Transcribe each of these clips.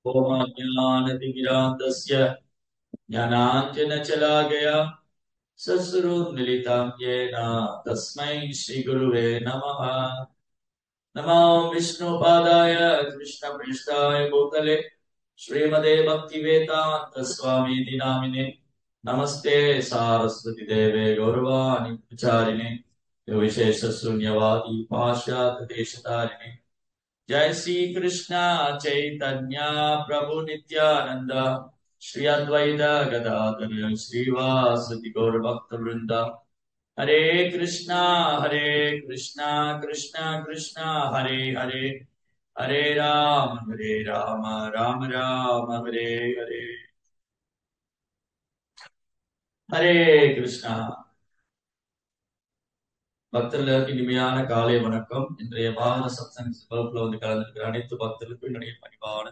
ओमाज्ञानतिमिरान्तस्य ज्ञानाञ्जनशलाकया सस्रुन्मिलितां येन तस्मै श्रीगुरुवे नमः नमो विष्णुपादाय कृष्णपृष्ठाय भूतले श्रीमदे भक्तिवेदान्तस्वामीति नामिने नमस्ते सारस्वती देवे गौरवाणि प्रचारिणे विशेषशून्यवादी पाश्चात्यदेशतारिणे जय श्री कृष्ण चैतन्य प्रभु नित्यानंद श्री अद्वैत गदाधर श्रीवासति गौर भक्त वृंद हरे कृष्णा हरे कृष्णा कृष्णा कृष्णा हरे हरे हरे राम हरे राम राम राम हरे हरे ஹரே கிருஷ்ணா பக்தர்களுக்கு இனிமையான காலை வணக்கம் இன்றைய பாரத சத்சங் வகுப்புல வந்து கலந்துருக்கிற அனைத்து பக்தர்களுக்கும் என்னுடைய பணிவான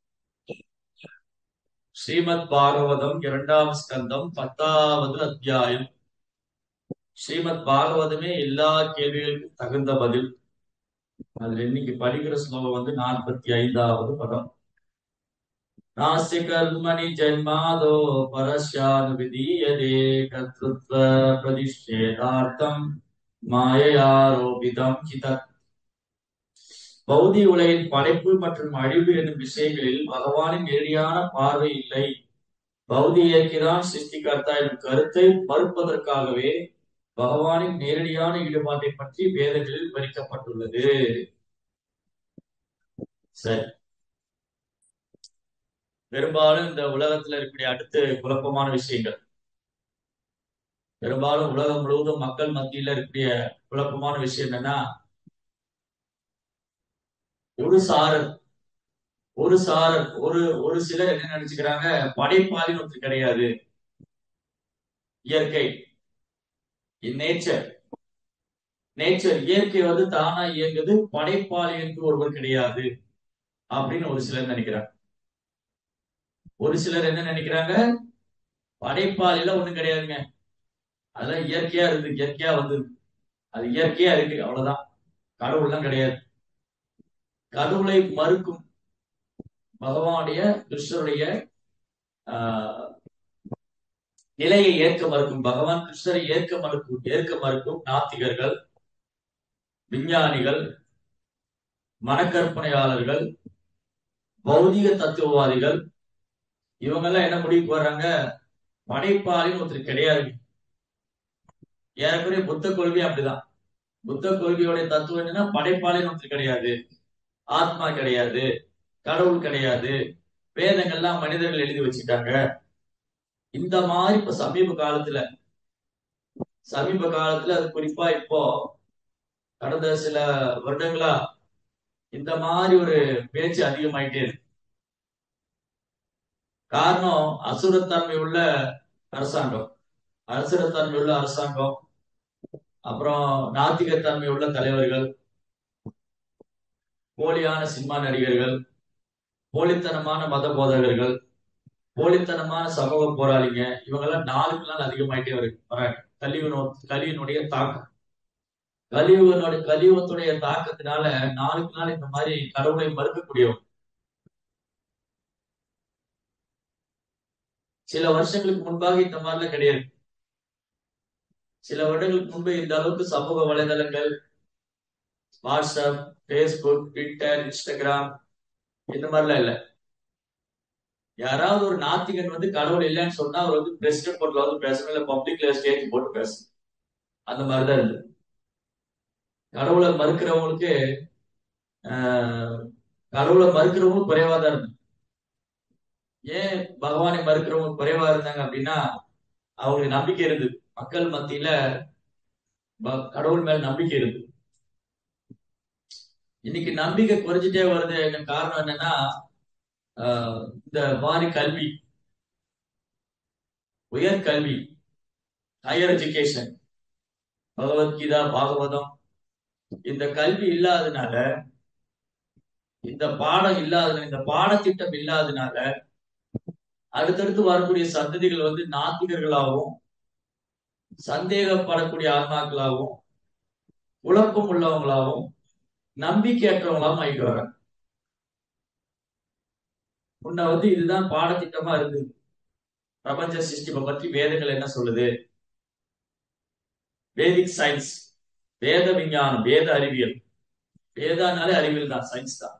ஸ்ரீமத் பாகவதம் இரண்டாம் ஸ்கந்தம் பத்தாவது அத்தியாயம் ஸ்ரீமத் பாகவதமே எல்லா கேள்விகளுக்கும் தகுந்த பதில் அதுல இன்னைக்கு படிக்கிற ஸ்லோகம் வந்து நாற்பத்தி ஐந்தாவது பதம் நாஸ்ய கர்மணி ஜன்மாதோ பரஸ்யான் விதீயதே கர்த்தத்வ பிரதிஷ்டேதார்த்தம் மாயையாரோபிதம் ஹிதத் பௌதிக உலகின் படைப்பு மற்றும் அழிவு என்னும் விஷயங்களில் பகவானின் நேரடியான பார்வை இல்லை பௌதிக இயற்கைதான் சிருஷ்டிகர்த்தா எனும் கருத்தை மறுப்பதற்காகவே பகவானின் நேரடியான ஈடுபாட்டை பற்றி வேதங்களில் விவரிக்கப்பட்டுள்ளது சரி பெரும்பாலும் இந்த உலகத்துல இருக்கக்கூடிய அடுத்து குழப்பமான விஷயங்கள் பெரும்பாலும் உலகம் முழுவதும் மக்கள் மத்தியில இருக்கக்கூடிய குழப்பமான விஷயம் என்னன்னா ஒரு சாரர் ஒரு சாரர் ஒரு ஒரு சிலர் என்ன நினைச்சுக்கிறாங்க படைப்பாளின்னு ஒருத்தர் கிடையாது இயற்கை நேச்சர் நேச்சர் இயற்கை வந்து தானா இயங்குது படைப்பாளி என்று ஒருவர் கிடையாது அப்படின்னு ஒரு சிலர் நினைக்கிறாங்க ஒரு சிலர் என்ன நினைக்கிறாங்க படைப்பாளில ஒண்ணும் கிடையாதுங்க அதெல்லாம் இயற்கையா இருக்கு இயற்கையா வந்தது அது இயற்கையா இருக்கு அவ்வளவுதான் கடவுள்லாம் கிடையாது கடவுளை மறுக்கும் பகவானுடைய கிருஷ்ணருடைய ஆஹ் நிலையை ஏற்க மறுக்கும் பகவான் கிருஷ்ணரை ஏற்க மறுக்கும் ஏற்க மறுக்கும் நாத்திகர்கள் விஞ்ஞானிகள் மனக்கற்பனையாளர்கள் பௌதிக தத்துவவாதிகள் இவங்கெல்லாம் என்ன முடிவுக்கு வர்றாங்க படைப்பாளின்னு ஒருத்தர் கிடையாது ஏறக்குறைய புத்த கொள்கை அப்படிதான் புத்த கொள்கையோடைய தத்துவம் என்னன்னா படைப்பாளின்னு ஒருத்தர் கிடையாது ஆத்மா கிடையாது கடவுள் கிடையாது வேதங்கள்லாம் மனிதர்கள் எழுதி வச்சுட்டாங்க இந்த மாதிரி இப்ப சமீப காலத்துல சமீப காலத்துல அது குறிப்பா இப்போ கடந்த சில வருடங்களா இந்த மாதிரி ஒரு பேச்சு அதிகமாயிட்டே இருக்கு காரணம் அசுரத்தன்மை உள்ள அரசாங்கம் அசுரத்தன்மை உள்ள அரசாங்கம் அப்புறம் நாத்திகத்தன்மை உள்ள தலைவர்கள் போலியான சினிமா நடிகர்கள் போலித்தனமான மத போதகர்கள் போலித்தனமான சமூக போராளிங்க இவங்கெல்லாம் நாளுக்கு நாள் அதிகமாயிட்டே வருது வராங்க கலியுனோ கலியினுடைய தாக்கம் கலியுகனுடைய கலியுகத்துடைய தாக்கத்தினால நாளுக்கு நாள் இந்த மாதிரி கடவுளை மறுக்கக்கூடியவங்க சில வருஷங்களுக்கு முன்பாக இந்த மாதிரிலாம் கிடையாது சில வருடங்களுக்கு முன்பு இந்த அளவுக்கு சமூக வலைதளங்கள் வாட்ஸ்அப் ஃபேஸ்புக் ட்விட்டர் இன்ஸ்டாகிராம் இந்த மாதிரிலாம் இல்லை யாராவது ஒரு நாத்திகன் வந்து கடவுள் இல்லைன்னு சொன்னா அவர் வந்து பிரசிடென்ட் போர்ட்ல வந்து பேசணும் இல்ல பப்ளிக்ல ஸ்டேஜ் போட்டு பேசணும் அந்த மாதிரிதான் இருந்தது கடவுளை மறுக்கிறவங்களுக்கு ஆஹ் கடவுளை மறுக்கிறவங்களும் குறைவா தான் இருந்தது ஏன் பகவானை மறுக்கிறவங்க குறைவா இருந்தாங்க அப்படின்னா அவங்களுக்கு நம்பிக்கை இருந்தது மக்கள் மத்தியில கடவுள் மேல நம்பிக்கை இருக்கு இன்னைக்கு நம்பிக்கை குறைஞ்சிட்டே வருது காரணம் என்னன்னா இந்த மாதிரி கல்வி உயர் கல்வி ஹையர் எஜுகேஷன் பகவத்கீதா பாகவதம் இந்த கல்வி இல்லாதனால இந்த பாடம் இல்லாத இந்த பாடத்திட்டம் இல்லாதனால அடுத்தடுத்து வரக்கூடிய சந்ததிகள் வந்து நாத்திகர்களாகவும் சந்தேகப்படக்கூடிய ஆத்மாக்களாகவும் குழப்பம் உள்ளவங்களாகவும் நம்பிக்கையற்றவங்களாகவும் ஆகிட்டு வராங்க முன்ன வந்து இதுதான் பாடத்திட்டமா இருந்தது பிரபஞ்ச சிருஷ்டிப்பை பற்றி வேதங்கள் என்ன சொல்லுது வேதிக் சயின்ஸ் வேத விஞ்ஞானம் வேத அறிவியல் வேதானாலே அறிவியல் தான் சயின்ஸ் தான்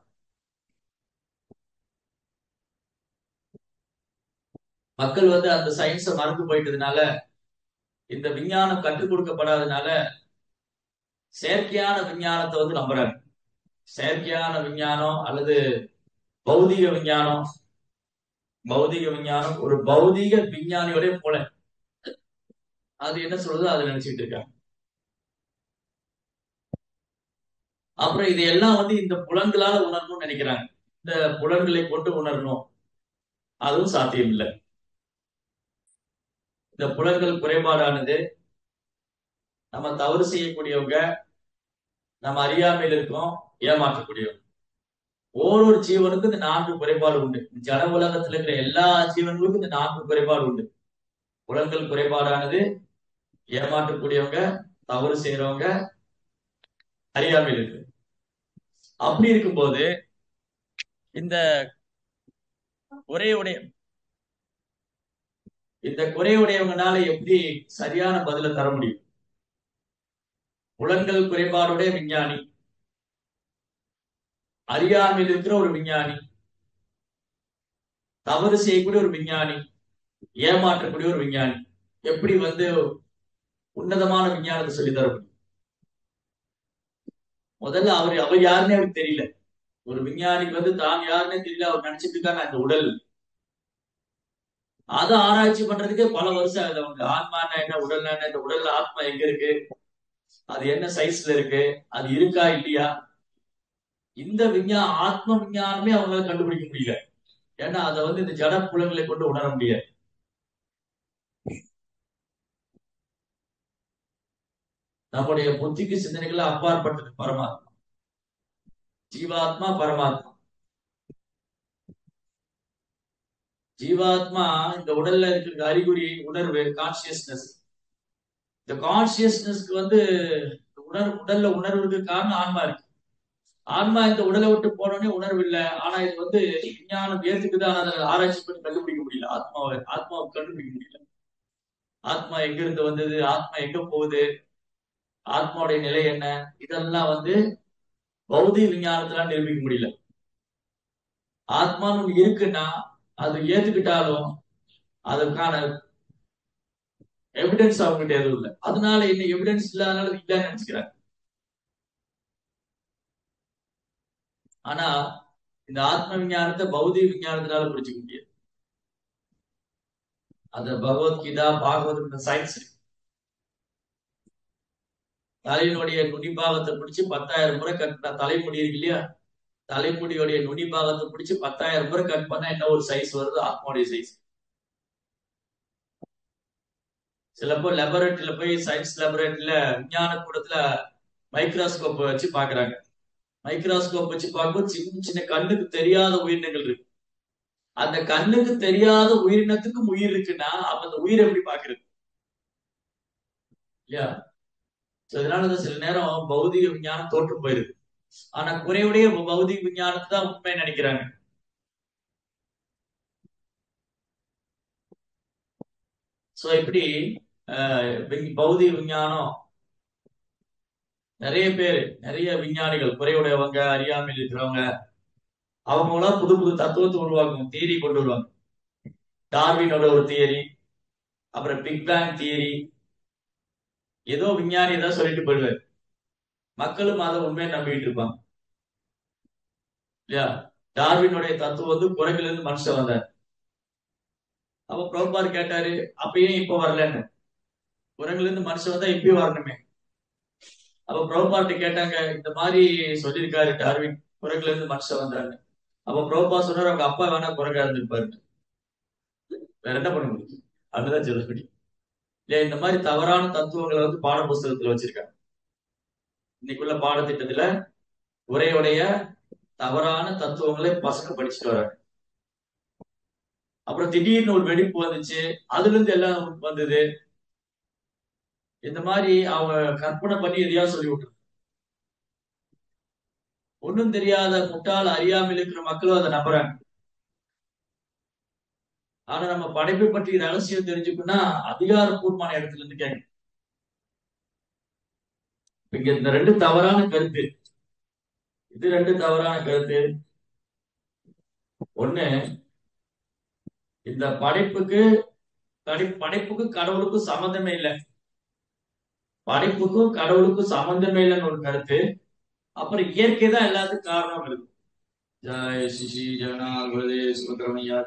மக்கள் வந்து அந்த சயின்ஸை மறந்து போயிட்டதுனால இந்த விஞ்ஞானம் கற்றுக் கொடுக்கப்படாதனால செயற்கையான விஞ்ஞானத்தை வந்து நம்புறாங்க செயற்கையான விஞ்ஞானம் அல்லது பௌதிக விஞ்ஞானம் பௌதிக விஞ்ஞானம் ஒரு பௌதிக விஞ்ஞானியோட போல அது என்ன சொல்றது அதை நினைச்சிட்டு இருக்காங்க அப்புறம் இதையெல்லாம் வந்து இந்த புலன்களால உணரணும்னு நினைக்கிறாங்க இந்த புலன்களை கொண்டு உணரணும் அதுவும் சாத்தியம் இல்லை இந்த புலன்கள் குறைபாடானது நம்ம தவறு செய்யக்கூடியவங்க நம்ம அறியாமையில் இருக்கோம் ஏமாற்றக்கூடியவங்க ஓரொரு ஜீவனுக்கும் இந்த நான்கு குறைபாடு உண்டு ஜட உலகத்துல இருக்கிற எல்லா ஜீவன்களுக்கும் இந்த நான்கு குறைபாடு உண்டு புலன்கள் குறைபாடானது ஏமாற்றக்கூடியவங்க தவறு செய்யறவங்க அறியாமையில் இருக்கு அப்படி இருக்கும்போது இந்த குறையுடைய இந்த குறையுடையவங்கனால எப்படி சரியான பதில தர முடியும் புலன்கள் குறைபாடுடைய விஞ்ஞானி அறியாமையில் இருக்கிற ஒரு விஞ்ஞானி தவறு செய்யக்கூடிய ஒரு விஞ்ஞானி ஏமாற்றக்கூடிய ஒரு விஞ்ஞானி எப்படி வந்து உன்னதமான விஞ்ஞானத்தை சொல்லி தர முடியும் முதல்ல அவர் அவர் யாருன்னே அவருக்கு தெரியல ஒரு விஞ்ஞானிக்கு வந்து தான் யாருன்னே தெரியல அவர் நினைச்சிட்டு இருக்காங்க அந்த உடல் அதை ஆராய்ச்சி பண்றதுக்கே பல வருஷம் ஆகுது அவங்க ஆத்மானா என்ன உடல்னா என்ன இந்த உடல்ல ஆத்மா எங்க இருக்கு அது என்ன சைஸ்ல இருக்கு அது இருக்கா இல்லையா இந்த விஞ்ஞா ஆத்ம விஞ்ஞானமே அவங்களால கண்டுபிடிக்க முடியல ஏன்னா அதை வந்து இந்த ஜட புலங்களை கொண்டு உணர முடியாது நம்முடைய புத்திக்கு சிந்தனைகளை அப்பாற்பட்டது பரமாத்மா ஜீவாத்மா பரமாத்மா ஜீவாத்மா இந்த உடல்ல இருக்கிற அறிகுறி உணர்வு கான்சியஸ்னஸ் இந்த கான்சியஸ்னஸ்க்கு வந்து உணர்வு உடல்ல உணர்வுக்கு காரணம் ஆன்மா இருக்கு ஆன்மா இந்த உடலை விட்டு போனோடனே உணர்வு இல்லை ஆனா இது வந்து விஞ்ஞானம் ஏத்துக்குதான் அதை ஆராய்ச்சி பண்ணி கண்டுபிடிக்க முடியல ஆத்மாவை ஆத்மாவை கண்டுபிடிக்க முடியல ஆத்மா எங்க இருந்து வந்தது ஆத்மா எங்க போகுது ஆத்மாவுடைய நிலை என்ன இதெல்லாம் வந்து பௌதிக விஞ்ஞானத்துல நிரூபிக்க முடியல ஆத்மான்னு ஒண்ணு இருக்குன்னா அது ஏத்துக்கிட்டாலும் அதுக்கான எவிடன்ஸ் அவங்ககிட்ட எதுவும் இல்லை அதனால என்ன எவிடன்ஸ் இல்லாதனால இல்லைன்னு நினைச்சுக்கிறாங்க ஆனா இந்த ஆத்ம விஞ்ஞானத்தை பௌதிக விஞ்ஞானத்தினால புரிஞ்சுக்க முடியாது அந்த பகவத்கீதா பாகவதம் சயின்ஸ் இருக்கு தலையினுடைய நுனிபாகத்தை பிடிச்சு பத்தாயிரம் முறை கட் தலைமுடி இருக்கு இல்லையா தலைமுடியோடைய நுனிபாகத்தை பிடிச்சு பத்தாயிரம் முறை கட் பண்ணா என்ன ஒரு சைஸ் வருது ஆத்மாவுடைய சைஸ் சிலப்போ லெபரட்டரியில போய் சயின்ஸ் லெபரட்டரியில விஞ்ஞான கூடத்துல மைக்ரோஸ்கோப் வச்சு பாக்குறாங்க மைக்ரோஸ்கோப் வச்சு பார்க்கும்போது சின்ன சின்ன கண்ணுக்கு தெரியாத உயிரினங்கள் இருக்கு அந்த கண்ணுக்கு தெரியாத உயிரினத்துக்கும் உயிர் இருக்குன்னா அப்ப அந்த உயிர் எப்படி பாக்குறது இல்லையா அதனாலதான் சில நேரம் பௌதிக விஞ்ஞானம் தோற்று போயிருது ஆனா குறைவுடைய பௌதிக விஞ்ஞானத்தை தான் உண்மை நினைக்கிறாங்க சோ இப்படி பௌதிக விஞ்ஞானம் நிறைய பேர் நிறைய விஞ்ஞானிகள் குறைவுடையவங்க அறியாமல் இருக்கிறவங்க அவங்களாம் புது புது தத்துவத்தை உருவாக்கும் தியரி கொண்டு வருவாங்க டார்வினோட ஒரு தியரி அப்புறம் பிக் பேங் தியரி ஏதோ விஞ்ஞானி தான் சொல்லிட்டு போயிடுவார் மக்களும் அதை உண்மையை நம்பிட்டு இருப்பாங்க இல்லையா டார்வினுடைய தத்துவம் வந்து குரங்குல இருந்து மனுஷன் வந்தார் அப்ப பிரபார் கேட்டாரு அப்பயும் இப்ப வரலன்னு குரங்குல இருந்து மனுஷன் வந்தா இப்பயும் வரணுமே அப்ப பிரபார்ட்ட கேட்டாங்க இந்த மாதிரி சொல்லியிருக்காரு டார்வின் குரங்குல இருந்து மனுஷன் வந்தாரு அப்ப பிரபா சொன்னார் அவங்க அப்பா வேணா குரங்கா இருந்திருப்பாரு வேற என்ன பண்ண முடியும் அதுதான் சொல்ல முடியும் இல்லையா இந்த மாதிரி தவறான தத்துவங்களை வந்து பாட புஸ்தகத்துல வச்சிருக்காங்க இன்னைக்குள்ள பாடத்திட்டத்துல உரையுடைய தவறான தத்துவங்களை பசங்க படிச்சுட்டு வராங்க அப்புறம் திடீர்னு ஒரு வெடிப்பு வந்துச்சு அதுல இருந்து எல்லாம் வந்தது இந்த மாதிரி அவங்க கற்பனை பண்ணி எதையாவது சொல்லி விட்டுரு ஒன்னும் தெரியாத முட்டாள் அறியாமல் இருக்கிற மக்களும் அதை நம்புறாங்க ஆனா நம்ம படைப்பை பற்றி ரகசியம் தெரிஞ்சுக்கணும்னா அதிகாரப்பூர்வமான இடத்துல இருந்து கேட்கணும் இங்க இந்த ரெண்டு தவறான கருத்து இது ரெண்டு தவறான கருத்து ஒண்ணு இந்த படைப்புக்கு படை- படைப்புக்கு கடவுளுக்கும் சம்பந்தமே இல்லை படைப்புக்கும் கடவுளுக்கும் சம்பந்தமே இல்லைன்னு ஒரு கருத்து அப்புறம் இயற்கை தான் எல்லாத்துக்கும் காரணம் இருக்கு ஜெய் சிசி ஜனா குருதே சுப்பிரமணியா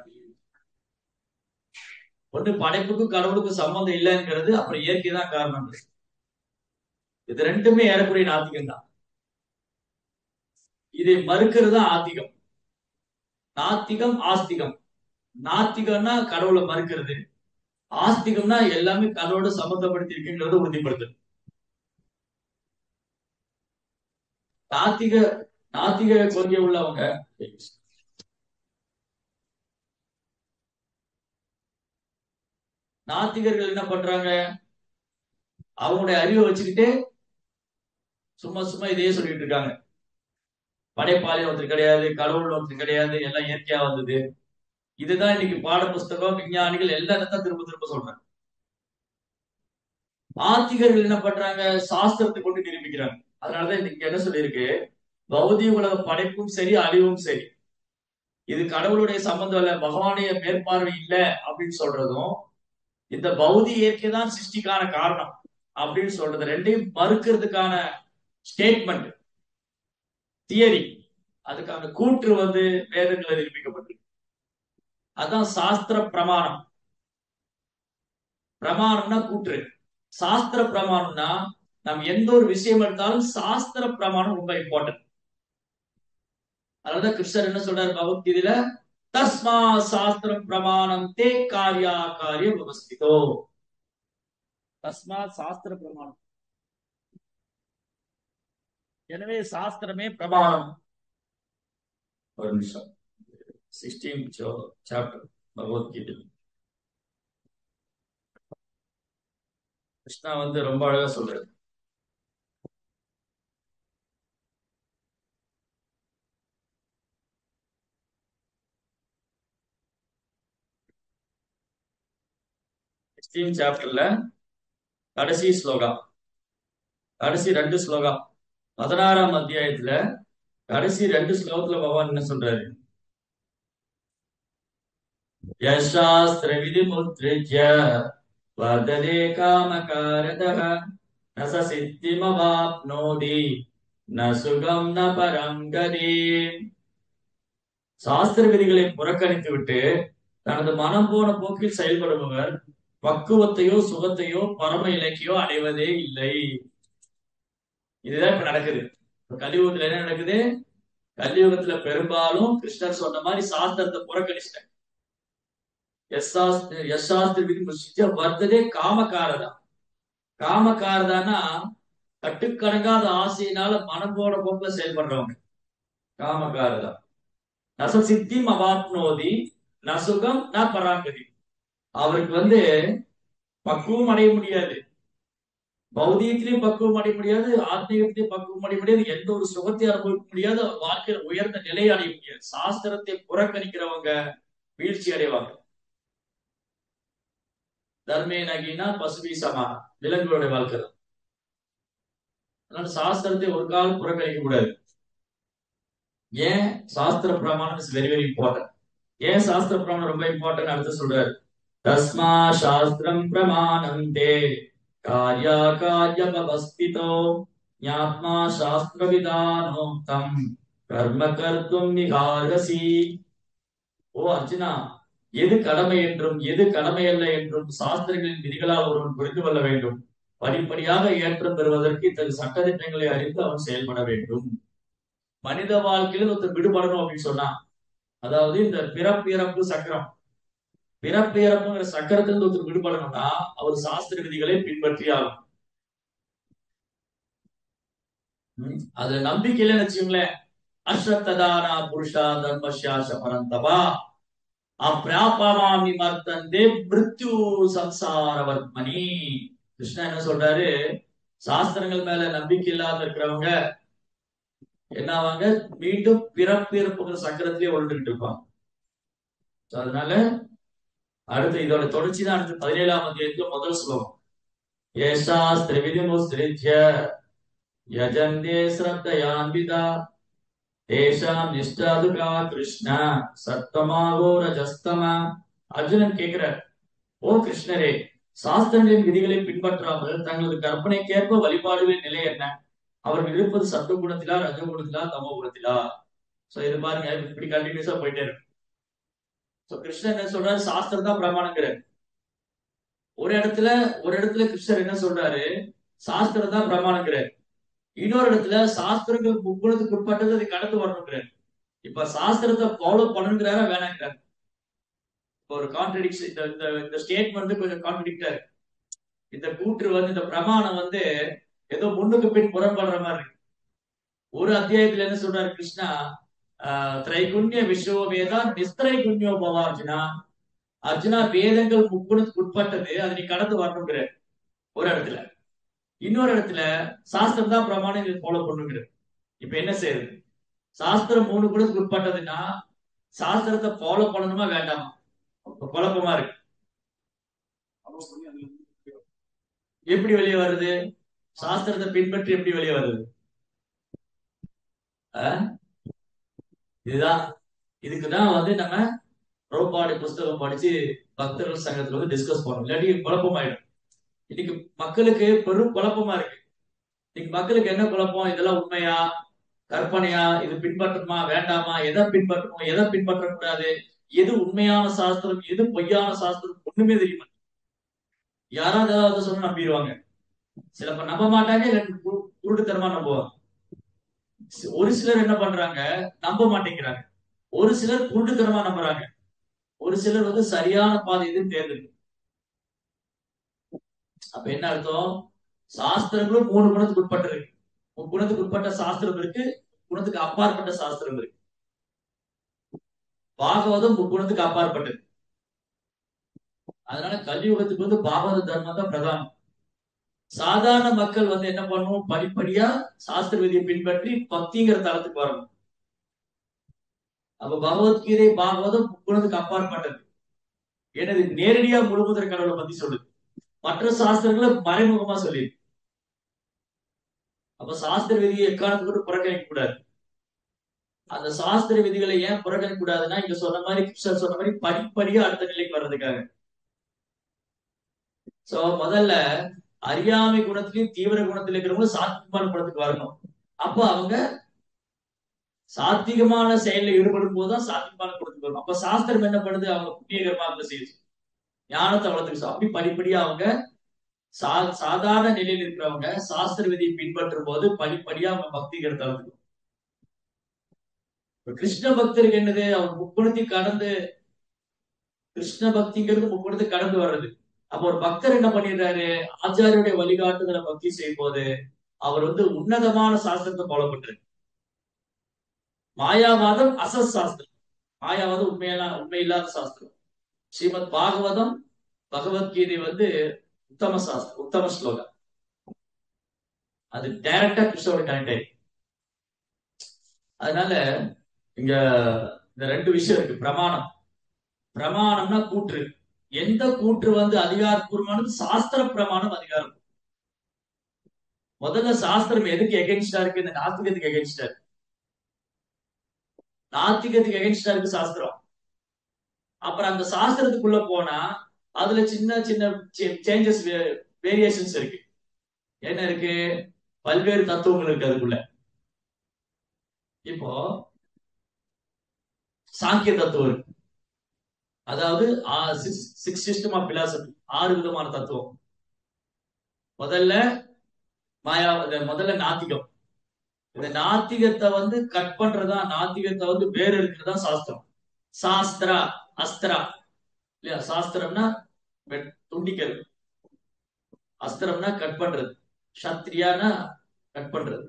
ஒண்ணு படைப்புக்கும் கடவுளுக்கும் சம்பந்தம் இல்லைங்கிறது அப்புறம் இயற்கை தான் காரணம் இருக்கு இது ரெண்டுமே ஏறக்குறைய நாத்திகம் தான் இதை மறுக்கிறது தான் ஆத்திகம் நாத்திகம் ஆஸ்திகம் நாத்திகம்னா கடவுளை மறுக்கிறது ஆஸ்திகம்னா எல்லாமே கடவுளோட சம்பந்தப்படுத்தி இருக்குங்கிறத உறுதிப்படுத்துது நாத்திக நாத்திக கொள்கை உள்ளவங்க நாத்திகர்கள் என்ன பண்றாங்க அவங்களுடைய அறிவை வச்சுக்கிட்டு சும்மா சும்மா இதையே சொல்லிட்டு இருக்காங்க படைப்பாளையம் ஒருத்தர் கிடையாது கடவுள் ஒருத்தர் கிடையாது எல்லாம் இயற்கையா வந்தது இதுதான் இன்னைக்கு பாட புஸ்தகம் விஞ்ஞானிகள் எல்லாத்தையும் திரும்ப திரும்ப சொல்றாங்க ஆத்திகர்கள் என்ன பண்றாங்க சாஸ்திரத்தை கொண்டு நிரூபிக்கிறாங்க அதனாலதான் இன்னைக்கு என்ன சொல்லியிருக்கு பௌதிக உலக படைப்பும் சரி அழிவும் சரி இது கடவுளுடைய சம்பந்தம் இல்ல பகவானுடைய மேற்பார்வை இல்ல அப்படின்னு சொல்றதும் இந்த பௌதி இயற்கை தான் சிருஷ்டிக்கான காரணம் அப்படின்னு சொல்றது ரெண்டையும் மறுக்கிறதுக்கான ஸ்டேட்மெண்ட் தியரி அதுக்கான கூற்று வந்து வேதங்களை நிரூபிக்கப்பட்டிருக்கு அதான் சாஸ்திர பிரமாணம் பிரமாணம்னா கூற்று சாஸ்திர பிரமாணம்னா நம்ம எந்த ஒரு விஷயம் எடுத்தாலும் சாஸ்திர பிரமாணம் ரொம்ப இம்பார்ட்டன்ட் அதனாலதான் கிருஷ்ணர் என்ன சொல்றாரு பகவத்கீதையில தஸ்மா சாஸ்திரம் பிரமாணம் தே காரியா காரிய விவஸ்திதோ தஸ்மா சாஸ்திர பிரமாணம் எனவே சாஸ்திரமே பிரமாணம் ஒரு நிமிஷம் சிக்ஸ்டீன் சாப்டர் பகவத்கீதை கிருஷ்ணா வந்து ரொம்ப அழகா சொல்றாரு சிக்ஸ்டீன் சாப்டர்ல கடைசி ஸ்லோகா கடைசி ரெண்டு ஸ்லோகா பதினாறாம் அத்தியாயத்துல கடைசி ரெண்டு ஸ்லோகத்துல பகவான் என்ன சொல்றாரு யசாஸ்திர விதிமுத்ரிஜ்ய வர்ததே காமகாரதः ந ச சித்திமவாப்னோதி ந சுகம் ந பரம் கதீம் சாஸ்திர விதிகளை புறக்கணித்து விட்டு தனது மனம் போன போக்கில் செயல்படுபவர் பக்குவத்தையோ சுகத்தையோ பரம இலக்கியோ அடைவதே இல்லை இதுதான் இப்ப நடக்குது இப்ப கலியுகத்துல என்ன நடக்குது கலியுகத்துல பெரும்பாலும் கிருஷ்ணர் சொன்ன மாதிரி சாஸ்திரத்தை புறக்கணிச்சிட்டாங்க எஸ்ஸாஸ்திர எஸ்ஸாஸ்திர விதி முசிச்ச வர்த்ததே காமக்காரதா காமக்காரதானா கட்டுக்கடங்காத ஆசையினால மனம் போன போக்குல செயல்படுறவங்க காமக்காரதா நச சித்திம் அவாப்னோதி நசுகம் ந பராங்கதி அவருக்கு வந்து பக்குவம் அடைய முடியாது பௌதிகத்திலையும் பக்குவம் அடைய முடியாது ஆத்மீகத்திலையும் பக்குவம் அடைய முடியாது எந்த ஒரு சுகத்தையும் அனுபவிக்க முடியாது வாழ்க்கையில் உயர்ந்த நிலையை அடைய முடியாது சாஸ்திரத்தை புறக்கணிக்கிறவங்க வீழ்ச்சி அடைவாங்க தர்மே நகினா பசுவி சமானம் விலங்குகளுடைய வாழ்க்கை தான் அதனால சாஸ்திரத்தை ஒரு காலம் புறக்கணிக்க கூடாது ஏன் சாஸ்திர பிரமாணம் இஸ் வெரி வெரி இம்பார்ட்டன்ட் ஏன் சாஸ்திர பிரமாணம் ரொம்ப இம்பார்ட்டன்ட் அடுத்து சொல்றாரு தஸ்மா சாஸ்திரம் பிரமாணம் தே காரியா காரியமவஸ்திதோ ஞாத்மா சாஸ்திர விதானோக்தம் கர்ம கர்த்தும் நிகாரசி ஓ அர்ஜுனா எது கடமை என்றும் எது கடமை அல்ல என்றும் சாஸ்திரங்களின் விதிகளால் ஒருவன் புரிந்து கொள்ள வேண்டும் படிப்படியாக ஏற்றம் பெறுவதற்கு இத்தகைய சட்டத்திட்டங்களை அறிந்து அவன் செயல்பட வேண்டும் மனித வாழ்க்கையில ஒருத்தர் விடுபடணும் அப்படின்னு சொன்னா அதாவது இந்த பிறப்பு இறப்பு சக்கரம் பிறப்பு இறப்புங்கிற சக்கரத்திலிருந்து ஒருத்தர் விடுபடணும்னா அவர் சாஸ்திர விதிகளை பின்பற்றி ஆகும் ம், அதுல நம்பிக்கை இல்லைன்னு வச்சுங்களேன் அஸ்வத்ததானா புருஷா தர்மசாச பரந்தபா அப்பிராபமாமி மர்த்தந்தே மிருத்யு சம்சாரவர்மணி கிருஷ்ணா என்ன சொல்றாரு சாஸ்திரங்கள் மேல நம்பிக்கை இல்லாத இருக்கிறவங்க என்ன ஆவாங்க மீண்டும் பிறப்பிறப்புங்கிற சக்கரத்திலே உருண்டுகிட்டு இருப்பாங்க So, அதனால அடுத்து இதோட தொடர்ச்சி தான் அடுத்து பதினேழாம் அத்தியாயத்துல முதல் ஸ்லோகம் ஏஷாஸ்திர விதிமுஸ்திரித்ய யஜந்தே ஸ்ரத்தயான்விதா தேஷாம் நிஷ்டாதுகா கிருஷ்ண சத்தமாகோ ரஜஸ்தமா அர்ஜுனன் கேட்கிறார் ஓ கிருஷ்ணரே சாஸ்திரங்களின் விதிகளை பின்பற்றாமல் தங்களது கற்பனைக்கேற்ப வழிபாடுகளின் நிலை என்ன அவர்கள் இருப்பது சத்துவ குணத்திலா ரஜ குணத்திலா தமோ குணத்திலா சோ இது பாருங்க இப்படி கண்டினியூஸா போயிட்டே இருக்கு சோ கிருஷ்ணன் என்ன சொல்றாரு சாஸ்திரம் தான் பிரமாணங்கிறார் ஒரு இடத்துல ஒரு இடத்துல கிருஷ்ணர் என்ன சொல்றாரு சாஸ்திரம் தான் பிரமாணங்கிறார் இன்னொரு இடத்துல சாஸ்திரங்கள் முக்குணத்துக்கு உட்பட்டது அதை கடந்து வரணுங்கிறார் இப்ப சாஸ்திரத்தை ஃபாலோ பண்ணுங்கிறாரா வேணாங்கிறார் இப்ப ஒரு கான்ட்ரடிக்ஷன் இந்த இந்த இந்த ஸ்டேட்மெண்ட் வந்து கொஞ்சம் கான்ட்ரடிக்டா இருக்கு இந்த கூற்று வந்து இந்த பிரமாணம் வந்து ஏதோ முன்னுக்கு பின் முரண்படுற மாதிரி இருக்கு ஒரு அத்தியாயத்துல என்ன சொல்றாரு கிருஷ்ணா ஆஹ் திரைகுண்ய விஸ்வவேதா நிஸ்திரைகுண்யோ பவா அர்ஜுனா அர்ஜுனா வேதங்கள் முக்குணத்துக்கு உட்பட்டது அதை நீ கடந்து வரணுங்கிற ஒரு இடத்துல இன்னொரு இடத்துல சாஸ்திரம் தான் பிரமாணம் இதை ஃபாலோ பண்ணுங்கிற இப்ப என்ன செய்யுது சாஸ்திரம் மூணு குணத்துக்கு உட்பட்டதுன்னா சாஸ்திரத்தை ஃபாலோ பண்ணணுமா வேண்டாமா இப்ப குழப்பமா இருக்கு எப்படி வெளியே வருது சாஸ்திரத்தை பின்பற்றி எப்படி வெளியே வருது அஹ்? இதுதான் இதுக்குதான் வந்து நம்ம ரோபாடு புஸ்தகம் படிச்சு பக்தர்கள் சங்கத்துல வந்து டிஸ்கஸ் பண்ணணும் இல்லாட்டி குழப்பமாயிடும் இன்னைக்கு மக்களுக்கு பெரும் குழப்பமா இருக்கு இன்னைக்கு மக்களுக்கு என்ன குழப்பம் இதெல்லாம் உண்மையா கற்பனையா இது பின்பற்றணுமா வேண்டாமா எதை பின்பற்றணும் எதை பின்பற்றக்கூடாது எது உண்மையான சாஸ்திரம் எது பொய்யான சாஸ்திரம் ஒண்ணுமே தெரியுமா யாராவது ஏதாவது சொன்னா நம்பிடுவாங்க சில பேர் நம்ப மாட்டாங்க இல்லாட்டி குரு- குருட்டுத்தனமா நம்புவாங்க சி- ஒரு சிலர் என்ன பண்றாங்க நம்ப மாட்டேங்கிறாங்க ஒரு சிலர் குருட்டுத்தனமா நம்புறாங்க ஒரு சிலர் வந்து சரியான பாதை எதுன்னு தேர்ந்தெடுக்கும் அப்ப என்ன அர்த்தம் சாஸ்திரங்களும் மூணு குணத்துக்கு உட்பட்டது குணத்துக்கு உட்பட்ட சாஸ்திரம் இருக்கு குணத்துக்கு அப்பாற்பட்ட சாஸ்திரம் இருக்கு பாகவதம் குணத்துக்கு அப்பாற்பட்டது அதனால கலியுகத்துக்கு வந்து பாகவத தர்மம் தான் பிரதானம் சாதாரண மக்கள் வந்து என்ன பண்ணணும் படிப்படியா சாஸ்திர விதியை பின்பற்றி பக்திங்கிற தளத்துக்கு வரணும் அப்ப பகவத்கீதை பாகவதம் குணத்துக்கு அப்பாற்பட்டது எனது நேரடியா முழுமுதற் கடவுளை பத்தி சொல்லுது மற்ற சாஸ்திரங்களை மறைமுகமா சொல்லி அப்ப சாஸ்திர விதியை எக்காரணத்துக்கு கூட புறக்கணிக்க கூடாது அந்த சாஸ்திர விதிகளை ஏன் புறக்கணிக்க கூடாதுன்னா இங்க சொன்ன மாதிரி கிருஷ்ணர் சொன்ன மாதிரி படிப்படியா அடுத்த நிலைக்கு வர்றதுக்காக சோ முதல்ல அறியாமை குணத்திலையும் தீவிர குணத்துல இருக்கிறவங்க சாத்விகமான குணத்துக்கு வரணும் அப்போ அவங்க சாத்விகமான செயல்ல ஈடுபடும் போதுதான் சாத்விகமான குணத்துக்கு வரணும் அப்ப சாஸ்திரம் என்ன பண்ணுது அவங்க புண்ணிய கர்மாக்களை செய்யுது ஞானத்தை வளர்த்துக்கு அப்படி படிப்படியா அவங்க சா சாதாரண நிலையில் இருக்கிறவங்க சாஸ்திர விதியை பின்பற்றும் போது படிப்படியா அவங்க பக்திங்கிற தளத்துக்கு இப்ப கிருஷ்ண பக்தருக்கு என்னது அவர் முக்குணத்தை கடந்து கிருஷ்ண பக்திங்கிறது முக்குணத்தை கடந்து வர்றது அப்ப ஒரு பக்தர் என்ன பண்ணிடுறாரு ஆச்சாரியுடைய வழிகாட்டுதலை பக்தி செய்யும் போது அவர் வந்து உன்னதமான சாஸ்திரத்தை ஃபாலோ பண்றாரு மாயாவாதம் அசஸ் சாஸ்திரம் மாயாவாதம் உண்மையான உண்மை இல்லாத சாஸ்திரம் ஸ்ரீமத் பாகவதம் பகவத்கீதை வந்து உத்தம சாஸ்திரம் உத்தம ஸ்லோகம் அது டைரக்டா கிருஷ்ணோட கனெக்ட் ஆயிருக்கு அதனால இங்க இந்த ரெண்டு விஷயம் இருக்கு பிரமாணம் பிரமாணம்னா கூற்று எந்த கூற்று வந்து அதிகாரப்பூர்வமானது சாஸ்திர பிரமாணம் அதிகாரம் முதல்ல சாஸ்திரம் எதுக்கு எகென்ஸ்டா இருக்கு இந்த நாத்திகத்துக்கு எகென்ஸ்டா இருக்கு நாத்திகத்துக்கு எகென்ஸ்டா இருக்கு சாஸ்திரம் அப்புறம் அந்த சாஸ்திரத்துக்குள்ள போனா அதுல சின்ன சின்ன சேஞ்சஸ் வேரியேஷன்ஸ் இருக்கு என்ன இருக்கு பல்வேறு தத்துவங்கள் இருக்கு அதுக்குள்ள இப்போ சாங்கிய தத்துவம் இருக்கு அதாவது சிக்ஸ் சிஸ்டம் ஆஃப் பிலாசபி ஆறு விதமான தத்துவம் முதல்ல மாயா முதல்ல நாத்திகம் இந்த நாத்திகத்தை வந்து கட் பண்றதா நாத்திகத்தை வந்து வேறு இருக்கிறதா சாஸ்திரம் சாஸ்திரா அஸ்திரா இல்லையா சாஸ்திரம்னா துண்டிக்கிறது அஸ்திரம்னா கட் பண்றது சத்ரியானா கட் பண்றது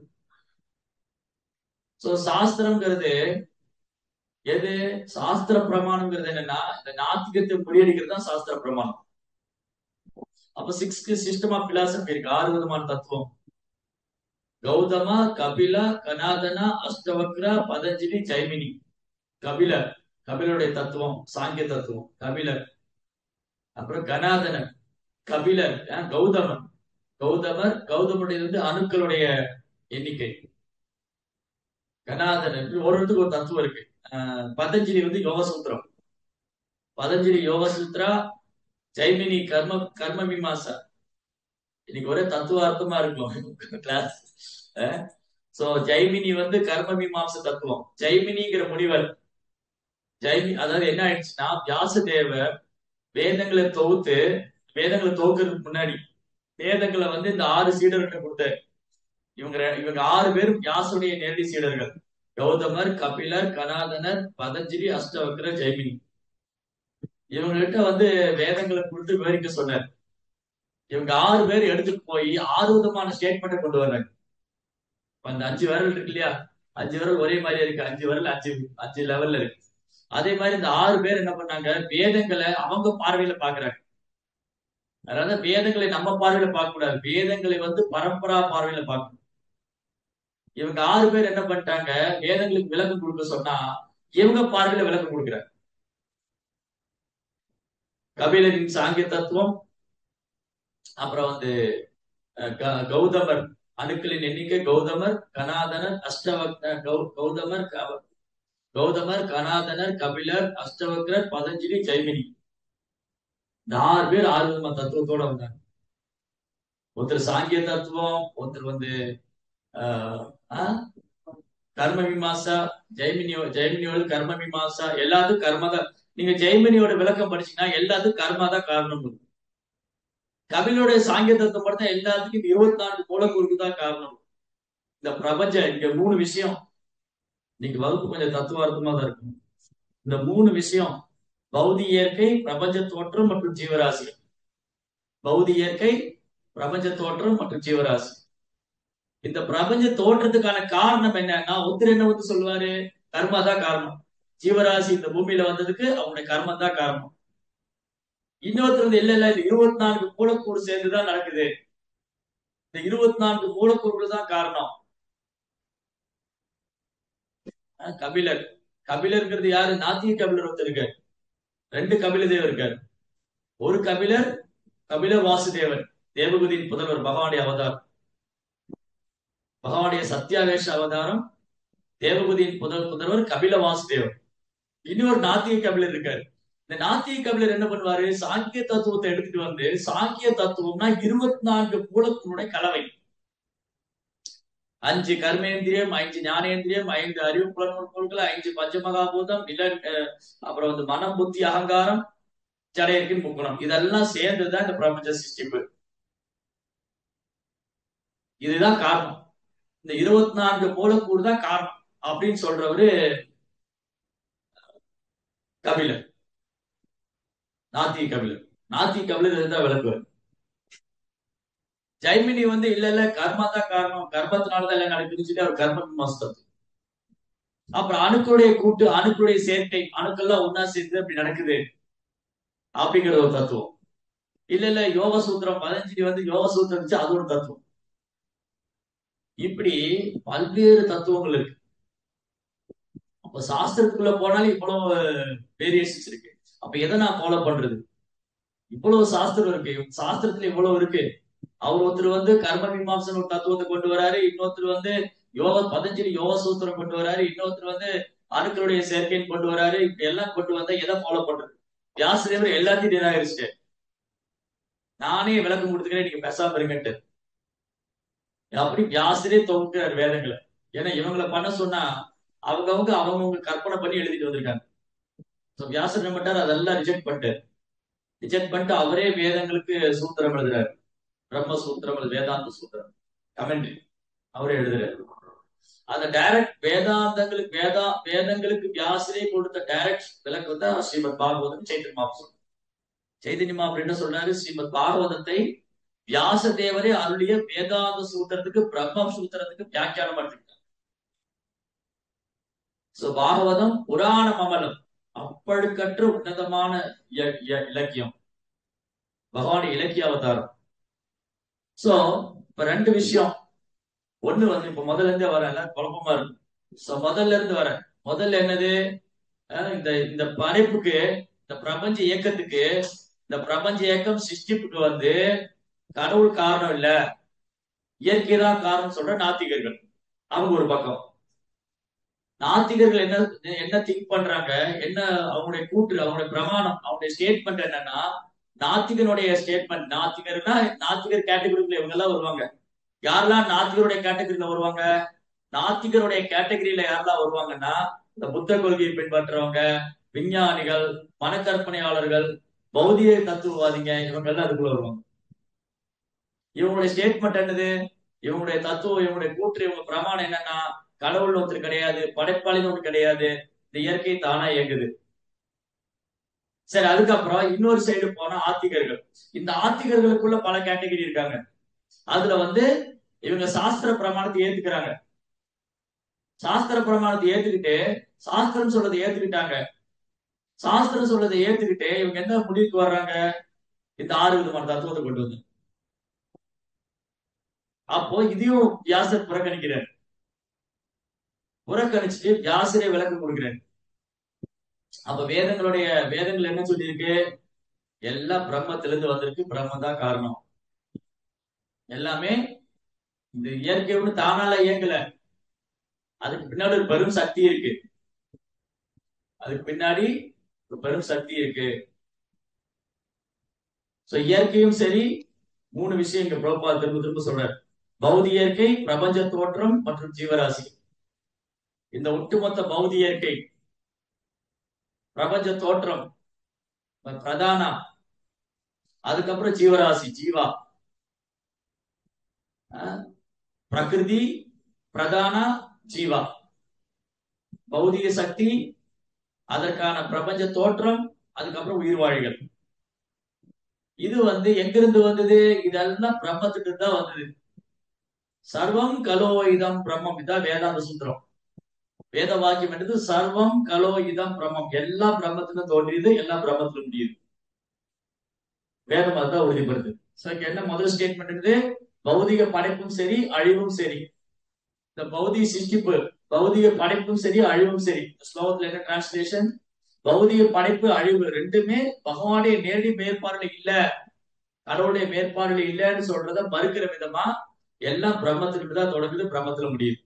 சோ சாஸ்திரம்ங்கிறது எது சாஸ்திர பிரமாணம்ங்கிறது என்னன்னா இந்த நாத்திகத்தை முறியடிக்கிறது தான் சாஸ்திர பிரமாணம் அப்ப சிக்ஸ் சிஸ்டம் ஆஃப் பிலாசபி இருக்கு ஆறு விதமான தத்துவம் கௌதமா கபில கனாதனா அஷ்டவக்ரா பதஞ்சலி ஜைமினி கபில கபிலருடைய தத்துவம் சாங்கிய தத்துவம் கபிலர் அப்புறம் கனாதனர் கபிலர் அஹ் கௌதமர் கௌதமர் கௌதமுடைய வந்து அணுக்களுடைய எண்ணிக்கை கனாதனர் இப்படி ஒரு இடத்துக்கு ஒரு தத்துவம் இருக்கு அஹ் பதஞ்சலி வந்து யோகசூத்திரம் பதஞ்சலி யோகசூத்ரா ஜைமினி கர்ம கர்ம மீமாசா இன்னைக்கு ஒரே தத்துவார்த்தமா இருக்கும் கிளாஸ் சோ ஜைமினி வந்து கர்ம மீமாச தத்துவம் ஜைமினிங்கிற முனிவர் ஜைமி அதாவது என்ன ஆயிடுச்சுன்னா வியாசதேவர் வேதங்களை தொகுத்து வேதங்களை தொகுக்கிறதுக்கு முன்னாடி வேதங்களை வந்து இந்த ஆறு சீடர்கிட்ட கொடுத்தாரு இவங்க ரெ- இவங்க ஆறு பேரும் வியாசுடைய நேரடி சீடர்கள் கௌதமர் கபிலர் கனாதனர் பதஞ்சலி அஷ்டவக்கரர் ஜெய்மினி இவங்ககிட்ட வந்து வேதங்களை கொடுத்து விவரிக்க சொன்னார் இவங்க ஆறு பேர் எடுத்துட்டு போய் ஆறு விதமான ஸ்டேட்மெண்ட்டை கொண்டு வர்றாங்க இப்ப அந்த அஞ்சு விரல் இருக்கு இல்லையா அஞ்சு விரல் ஒரே மாதிரி இருக்கு அஞ்சு விரல் அஞ்சு அஞ்சு லெவல்ல இருக்கு அதே மாதிரி இந்த ஆறு பேர் என்ன பண்ணாங்க வேதங்களை அவங்க பார்வையில பாக்குறாங்க அதாவது வேதங்களை நம்ம பார்வையில பார்க்க கூடாது வேதங்களை வந்து பரம்பரா பார்வையில பார்க்கணும் இவங்க ஆறு பேர் என்ன பண்ணிட்டாங்க வேதங்களுக்கு விளக்கம் கொடுக்க சொன்னா இவங்க பார்வையில விளக்கம் கொடுக்குறாங்க கபிலரின் சாங்கிய தத்துவம் அப்புறம் வந்து அஹ், க- கௌதமர் அணுக்களின் எண்ணிக்கை கௌதமர் கனாதனர் அஷ்டவக் கௌ- கௌதமர் க- கௌதமர் கனாதனர் கபிலர் அஷ்டவக்ரர் பதஞ்சலி ஜெய்மினி இந்த ஆறு பேர் ஆறு விதமான தத்துவத்தோட வந்தாங்க ஒருத்தர் சாங்கிய தத்துவம் ஒருத்தர் வந்து ஆஹ், ஆஹ், கர்ம மீமாசா ஜெய்மினியோ ஜெய்மினியோட கர்ம மீமாசா எல்லாத்துக்கும் கர்ம தான் நீங்க ஜெய்மினியோட விளக்கம் படிச்சீங்கன்னா எல்லாத்துக்கும் கர்மா தான் காரணம் இருக்கும். கபிலோட சாங்கிய தத்துவம் பார்த்தா எல்லாத்துக்கும் இந்த இருபத்தி நான்கு மூலக்கூறுக்கு தான் காரணம் இந்த பிரபஞ்சம் இங்க மூணு விஷயம் இன்னைக்கு வகுப்பு கொஞ்சம் தத்துவார்த்தமா தான் இருக்கும் இந்த மூணு விஷயம் பௌதி இயற்கை பிரபஞ்ச தோற்றம் மற்றும் ஜீவராசி பௌதி இயற்கை பிரபஞ்ச தோற்றம் மற்றும் ஜீவராசி இந்த பிரபஞ்ச தோற்றத்துக்கான காரணம் என்னன்னா ஒருத்தர் என்ன வந்து சொல்லுவாரு கர்மா தான் காரணம் ஜீவராசி இந்த பூமியில வந்ததுக்கு அவங்களுடைய கர்மம் தான் காரணம் இன்னொருத்தர் வந்து இல்ல இல்ல இந்த இருபத்தி நான்கு மூலக்கூறு சேர்ந்துதான் நடக்குது இந்த இருபத்தி நான்கு மூலக்கூறுகள் தான் காரணம் அஹ் கபிலர் கபிலர்ங்கிறது யாரு நாத்திக கபிலர் ஒருத்தர் இருக்காரு ரெண்டு கபில தேவர் இருக்காரு ஒரு கபிலர் கபிலர் வாசுதேவன் தேவகுதியின் புதல்வர் பகவானுடைய அவதாரம் பகவானுடைய சத்தியாவேஷ அவதாரம் தேவகுதியின் புதல் புதல்வர் கபில வாசுதேவன் இன்னொரு நாத்திக கபிலர் இருக்காரு இந்த நாத்திக கபிலர் என்ன பண்ணுவாரு சாங்கிய தத்துவத்தை எடுத்துட்டு வந்து சாங்கிய தத்துவம்னா இருபத்தி நான்கு மூலக்கூறுடைய கலவை அஞ்சு கர்மேந்திரியம் ஐந்து ஞானேந்திரியம் ஐந்து அறிவு புலன் பொருட்கள் ஐந்து பஞ்சமகாபூதம் நில அஹ், அப்புறம் வந்து மனம் புத்தி அகங்காரம் ஜடையர்க்கின் முக்குணம் இதெல்லாம் சேர்ந்துதான் இந்த பிரபஞ்ச சிருஷ்டிப்பு இதுதான் காரணம் இந்த இருபத்தி நான்கு மூலக்கூறு தான் காரணம் அப்படின்னு சொல்றவரு கபிலர் நாத்திக கபிலர் நாத்திக கபிலர் இதுதான் விளக்குவார் ஜைமினி வந்து இல்ல இல்ல கர்மா தான் காரணம் கர்மத்தினாலதான் எல்லாம் நடக்குதுன்னு சொல்லி அவர் கர்ம மஸ்தம் அப்புறம் அணுக்களுடைய கூட்டு அணுக்களுடைய சேர்க்கை அணுக்கள்லாம் ஒன்னா சேர்ந்து அப்படி நடக்குது அப்படிங்கிற ஒரு தத்துவம் இல்ல இல்ல யோக சூத்திரம் பதஞ்சலி வந்து யோக சூத்திரம் வச்சு அது ஒரு தத்துவம் இப்படி பல்வேறு தத்துவங்கள் இருக்கு அப்ப சாஸ்திரத்துக்குள்ள போனாலும் இவ்வளவு வேரியேஷன்ஸ் இருக்கு அப்ப எதை நான் ஃபாலோ பண்றது இவ்வளவு சாஸ்திரம் இருக்கு சாஸ்திரத்துல இவ்வளவு இருக்கு அவர் ஒருத்தர் வந்து கர்ம மீமாம்சன் ஒரு தத்துவத்தை கொண்டு வராரு இன்னொருத்தர் வந்து யோக பதஞ்சலி யோக சூத்திரம் கொண்டு வராரு இன்னொருத்தர் வந்து அணுக்களுடைய சேர்க்கைன்னு கொண்டு வராரு இப்படி எல்லாம் கொண்டு வந்தா எதை ஃபாலோ பண்றது வியாசதேவர் எல்லாத்தையும் நிராகரிச்சுட்டு நானே விளக்கம் கொடுத்துக்கிறேன் நீங்க பேசாம இருங்கன்ட்டு அப்படி வியாசரே தொகுக்கிறார் வேதங்களை ஏன்னா இவங்களை பண்ண சொன்னா அவங்கவங்க அவங்கவுங்க கற்பனை பண்ணி எழுதிட்டு வந்திருக்காங்க So வியாசர் என்ன பண்ணிட்டாரு அதெல்லாம் ரிஜெக்ட் பண்ணிட்டாரு ரிஜெக்ட் பண்ணிட்டு அவரே வேதங்களுக்கு சூத்திரம் எழுதுறாரு பிரம்ம சூத்திரம் அல்லது வேதாந்த சூத்திரம் கமெண்ட்ரி அவரே எழுதுறாரு அந்த டைரக்ட் வேதாந்தங்களுக்கு வேதா வேதங்களுக்கு வியாசரே கொடுத்த டைரக்ட் விளக்கம் தான் ஸ்ரீமத் பாகவதம் சைத்தன்ய மாபுரம் சைதன்ய மாபுரம் என்ன சொல்றாரு ஸ்ரீமத் பாகவதத்தை வியாச தேவரே அருளிய வேதாந்த சூத்திரத்துக்கு பிரம்ம சூத்திரத்துக்கு வியாக்கியானம் பண்ணிருக்காங்க சோ பாகவதம் புராணம் அமலம் அப்பழுக்கற்ற உன்னதமான இய- இய- இலக்கியம் பகவானுடைய இலக்கிய அவதாரம் சோ இப்ப ரெண்டு விஷயம் ஒண்ணு வந்து இப்ப முதல்ல இருந்தே வரல குழப்பமா இருக்கு சோ முதல்ல இருந்து வர முதல்ல என்னது அஹ் இந்த இந்த படைப்புக்கு இந்த பிரபஞ்ச இயக்கத்துக்கு இந்த பிரபஞ்ச இயக்கம் சிருஷ்டிப்புக்கு வந்து கடவுள் காரணம் இல்ல இயற்கை தான் காரணம் சொல்ற நாத்திகர்கள் அவங்க ஒரு பக்கம் நாத்திகர்கள் என்ன என்ன திங்க் பண்றாங்க என்ன அவங்களுடைய கூற்று அவங்களுடைய பிரமாணம் அவங்களுடைய ஸ்டேட்மெண்ட் என்னன்னா நாத்திகனுடைய ஸ்டேட்மெண்ட் நாத்திகர்னா நாத்திகர் கேட்டகரிக்குள்ள இவங்க எல்லாம் வருவாங்க யாரெல்லாம் நாத்திகருடைய கேட்டகரியில வருவாங்க நாத்திகருடைய கேட்டகரியில யாரெல்லாம் வருவாங்கன்னா இந்த புத்த கொள்கையை பின்பற்றுறவங்க விஞ்ஞானிகள் மனக்கற்பனையாளர்கள் பௌதிக தத்துவவாதிங்க இவங்க எல்லாம் அதுக்குள்ள வருவாங்க இவங்களுடைய ஸ்டேட்மெண்ட் என்னது இவங்களுடைய தத்துவம் இவங்களுடைய கூற்று இவங்க பிரமாணம் என்னன்னா கடவுள் ஒருத்தர் கிடையாது படைப்பாளின்னு ஒன்று கிடையாது இந்த இயற்கை தானா இயங்குது சரி அதுக்கப்புறம் இன்னொரு சைடு போனா ஆத்திகர்கள் இந்த ஆத்திகர்களுக்குள்ள பல கேட்டகரி இருக்காங்க அதுல வந்து இவங்க சாஸ்திர பிரமாணத்தை ஏத்துக்கிறாங்க சாஸ்திர பிரமாணத்தை ஏத்துக்கிட்டு சாஸ்திரம் சொல்றதை ஏத்துக்கிட்டாங்க சாஸ்திரம் சொல்றதை ஏத்துக்கிட்டு இவங்க என்ன முடிவுக்கு வர்றாங்க இந்த ஆறு விதமான தத்துவத்தை கொண்டு வந்து அப்போ இதையும் வியாசர் புறக்கணிக்கிறார் புறக்கணிச்சுட்டு வியாசரே விளக்கம் கொடுக்கிறார் அப்ப வேதங்களுடைய வேதங்கள் என்ன சொல்லியிருக்கு எல்லாம் பிரம்மத்திலிருந்து வந்திருக்கு பிரம்ம தான் காரணம் எல்லாமே இந்த இயற்கை ஒண்ணு தானால இயங்கல அதுக்கு பின்னாடி ஒரு பெரும் சக்தி இருக்கு அதுக்கு பின்னாடி ஒரு பெரும் சக்தி இருக்கு சோ இயற்கையும் சரி மூணு விஷயம் இங்க பிரபா திரும்ப திரும்ப சொல்றாரு பௌதி இயற்கை பிரபஞ்ச தோற்றம் மற்றும் ஜீவராசி இந்த ஒட்டுமொத்த பௌதி இயற்கை பிரபஞ்ச தோற்றம் பிரதானா அதுக்கப்புறம் ஜீவராசி ஜீவா பிரகிருதி பிரதானா ஜீவா பௌதிக சக்தி அதற்கான பிரபஞ்ச தோற்றம் அதுக்கப்புறம் உயிர்வாழிகள் இது வந்து எங்கிருந்து வந்தது இதெல்லாம் பிரம்மத்துக்கு தான் வந்தது சர்வம் கலோ இதம் பிரம்மம் இதான் வேதாந்த சூத்திரம் வேத வாக்கியம் என்றது சர்வம் கலோ இதம் பிரம்மம் எல்லா பிரம்மத்துல தோன்றியது எல்லா பிரம்மத்துல முடியுது வேதம் அதுதான் உறுதிப்படுது சரி என்ன முதல் ஸ்டேட்மெண்ட் இருக்குது பௌதிக படைப்பும் சரி அழிவும் சரி இந்த பௌதிக சிருஷ்டிப்பு பௌதிக படைப்பும் சரி அழிவும் சரி ஸ்லோகத்துல என்ன டிரான்ஸ்லேஷன் பௌதிக படைப்பு அழிவு ரெண்டுமே பகவானுடைய நேரடி மேற்பார்வையில இல்ல கடவுளுடைய மேற்பார்வையில இல்லைன்னு சொல்றத மறுக்கிற விதமா எல்லாம் பிரம்மத்திலிருந்து தான் தொடங்குது பிரம்மத்துல முடியுது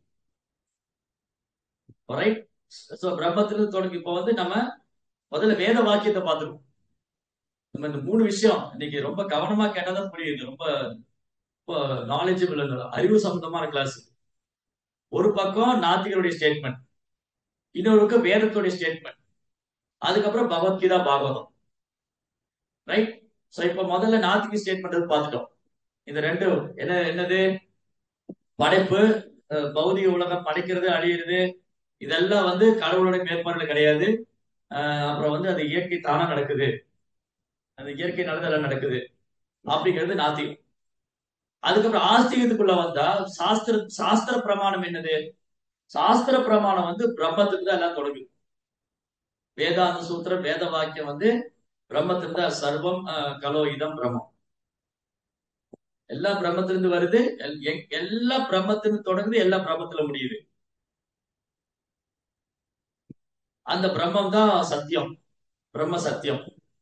ரைட் சோ பிரம்மத்திலிருந்து தொடங்கி இப்போ வந்து நம்ம முதல்ல வேத வாக்கியத்தை பார்த்துருக்கோம் நம்ம இந்த மூணு விஷயம் இன்னைக்கு ரொம்ப கவனமா கேட்டாதான் புரியுது ரொம்ப ரொம்ப நாலேஜபிள் அறிவு சம்பந்தமான கிளாஸ் ஒரு பக்கம் நாத்திகருடைய ஸ்டேட்மெண்ட் இன்னொரு பக்கம் வேதத்துடைய ஸ்டேட்மெண்ட் அதுக்கப்புறம் பகவத்கீதா பாகவதம் ரைட் சோ இப்ப முதல்ல நாத்திக ஸ்டேட்மெண்ட் பார்த்துட்டோம் இந்த ரெண்டு என்ன என்னது படைப்பு பௌதிக உலகம் படைக்கிறது அழியிறது இதெல்லாம் வந்து கடவுளுடைய மேற்பாடுல கிடையாது அப்புறம் வந்து அது இயற்கை தானா நடக்குது அந்த இயற்கை நடந்தெல்லாம் நடக்குது அப்படிங்கிறது நாத்திகம் அதுக்கப்புறம் ஆஸ்திகத்துக்குள்ள வந்தா சாஸ்திர சாஸ்திர பிரமாணம் என்னது சாஸ்திர பிரமாணம் வந்து பிரம்மத்துக்கு தான் எல்லாம் தொடங்குது வேதாந்த சூத்திரம் வேத வாக்கியம் வந்து பிரம்மத்திலிருந்து தான் சர்வம் கலோ இதம் பிரம்மம் எல்லா பிரம்மத்திலிருந்து வருது எல்லா பிரம்மத்திலிருந்து தொடங்குது எல்லா பிரம்மத்துல முடியுது அந்த பிரம்மம் தான் சத்தியம் பிரம்ம சத்தியம்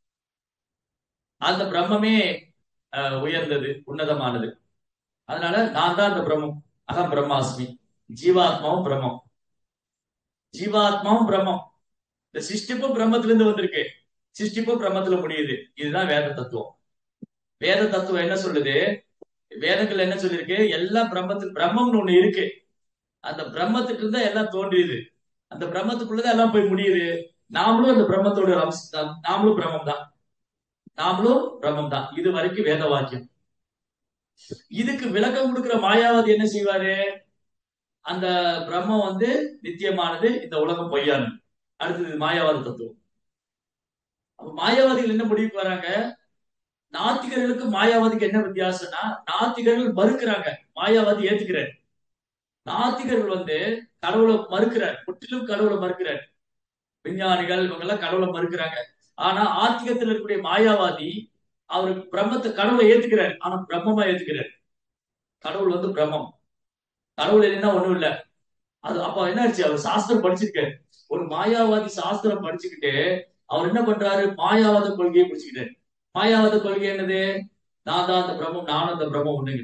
அந்த பிரம்மமே உயர்ந்தது உன்னதமானது அதனால நான் தான் அந்த பிரம்மம் அகம் பிரம்மாஸ்மி ஜீவாத்மாவும் பிரம்மம் ஜீவாத்மாவும் பிரம்மம் இந்த சிருஷ்டிப்பு பிரம்மத்திலிருந்து வந்திருக்கு சிருஷ்டிப்பு பிரம்மத்துல முடியுது இதுதான் வேத தத்துவம் வேத தத்துவம் என்ன சொல்லுது வேதங்கள் என்ன சொல்லிருக்கு எல்லா பிரம்மத்தில் பிரம்மம்னு ஒண்ணு இருக்கு அந்த பிரம்மத்துக்கு இருந்தா எல்லாம் தோன்றியது அந்த பிரம்மத்துக்குள்ளதான் எல்லாம் போய் முடியுது நாமளும் அந்த பிரம்மத்தோட அம்சம் நாமளும் பிரம்மம் தான் நாமளும் பிரம்மம் தான் இது வரைக்கும் வேத வாக்கியம் இதுக்கு விளக்கம் கொடுக்கிற மாயாவதி என்ன செய்வாரு அந்த பிரம்மம் வந்து நித்தியமானது இந்த உலகம் பொய்யானது அடுத்தது மாயாவாத தத்துவம் அப்ப மாயாவாதிகள் என்ன முடிவுக்கு வராங்க நாத்திகர்களுக்கு மாயாவாதிக்கு என்ன வித்தியாசம்னா நாத்திகர்கள் மறுக்கிறாங்க மாயாவாதி ஏத்துக்கிறார் நாத்திகர்கள் வந்து கடவுளை மறுக்கிறார் முற்றிலும் கடவுளை மறுக்கிறார் விஞ்ஞானிகள் இவங்க எல்லாம் கடவுளை மறுக்கிறாங்க ஆனா ஆத்திகத்தில் இருக்கக்கூடிய மாயாவாதி அவருக்கு பிரம்மத்தை கடவுளை ஏத்துக்கிறார் ஆனா பிரம்மமா ஏத்துக்கிறார் கடவுள் வந்து பிரம்மம் கடவுள் இல்லைன்னா ஒண்ணும் இல்ல அது அப்ப என்ன ஆச்சு அவர் சாஸ்திரம் படிச்சிருக்காரு ஒரு மாயாவாதி சாஸ்திரம் படிச்சுக்கிட்டு அவர் என்ன பண்றாரு மாயாவாத கொள்கையை பிடிச்சுக்கிட்டாரு மாயாவாத கொள்கை என்னது நான் தான் அந்த பிரம்மம் நானும் அந்த பிரம்மம் ஒண்ணுங்க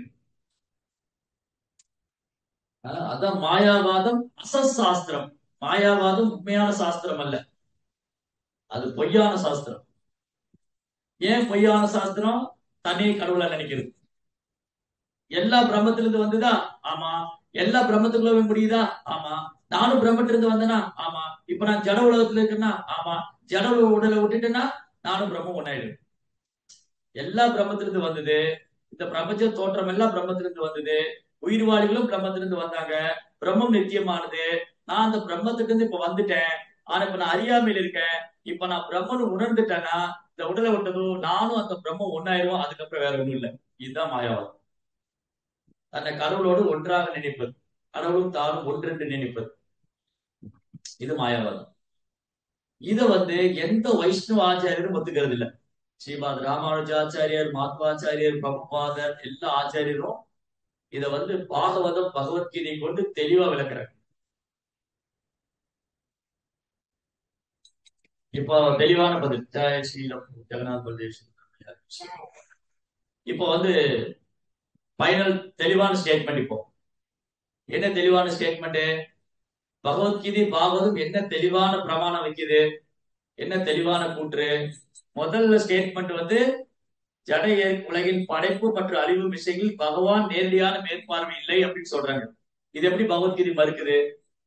அஹ் அதான் மாயாவாதம் அசசாஸ்திரம் மாயாவாதம் உண்மையான சாஸ்திரம் அல்ல அது பொய்யான சாஸ்திரம் ஏன் பொய்யான சாஸ்திரம் தனி கடவுளை நினைக்கிறது எல்லா பிரம்மத்திலிருந்து வந்துதா ஆமா எல்லா பிரம்மத்துக்குள்ள போய் முடியுதா ஆமா நானும் பிரம்மத்திலிருந்து வந்தேனா ஆமா இப்ப நான் ஜட உலகத்துல இருக்கேன்னா ஆமா ஜட உடலை விட்டுட்டேன்னா நானும் பிரம்மம் ஒன்னாயிடும் எல்லா பிரம்மத்திலிருந்து வந்தது இந்த பிரபஞ்ச தோற்றம் எல்லாம் பிரம்மத்திலிருந்து வந்தது உயிர்வாளிகளும் பிரம்மத்திலிருந்து வந்தாங்க பிரம்மம் நித்தியமானது நான் அந்த பிரம்மத்துக்கு இருந்து இப்ப வந்துட்டேன் ஆனா இப்ப நான் அறியாமையில இருக்கேன் இப்ப நான் பிரம்மன் உணர்ந்துட்டேன்னா இந்த உடலை விட்டதும் நானும் அந்த பிரம்மம் ஒன்னாயிரும் அதுக்கப்புறம் வேற ஒண்ணும் இல்லை இதுதான் மாயாவாதம் தன்னை கடவுளோடு ஒன்றாக நினைப்பது கடவுளும் தானும் ஒன்றென்று நினைப்பது இது மாயாவாதம் இத வந்து எந்த வைஷ்ணவ ஆச்சாரியரும் ஒத்துக்கிறது இல்ல ஸ்ரீபாத் ராமானுஜாச்சாரியர் மாத்வாச்சாரியர் பிரபுபாதர் எல்லா ஆச்சாரியரும் இத வந்து பாகவதம் பகவத்கீதை கொண்டு தெளிவா விளக்குறாங்க இப்போ தெளிவான பதில் ஜெய ஸ்ரீலம் ஜெகநாத் பல்தேவ் இப்போ வந்து ஃபைனல் தெளிவான ஸ்டேட்மெண்ட் இப்போ என்ன தெளிவான ஸ்டேட்மெண்ட் பகவத்கீதை பாகவதம் என்ன தெளிவான பிரமாணம் வைக்குது என்ன தெளிவான கூற்று முதல்ல ஸ்டேட்மெண்ட் வந்து ஜட உலகின் படைப்பு மற்றும் அழிவு விஷயங்களில் பகவான் நேரடியான மேற்பார்வை இல்லை அப்படின்னு சொல்றாங்க இது எப்படி பகவத்கீதை மறுக்குது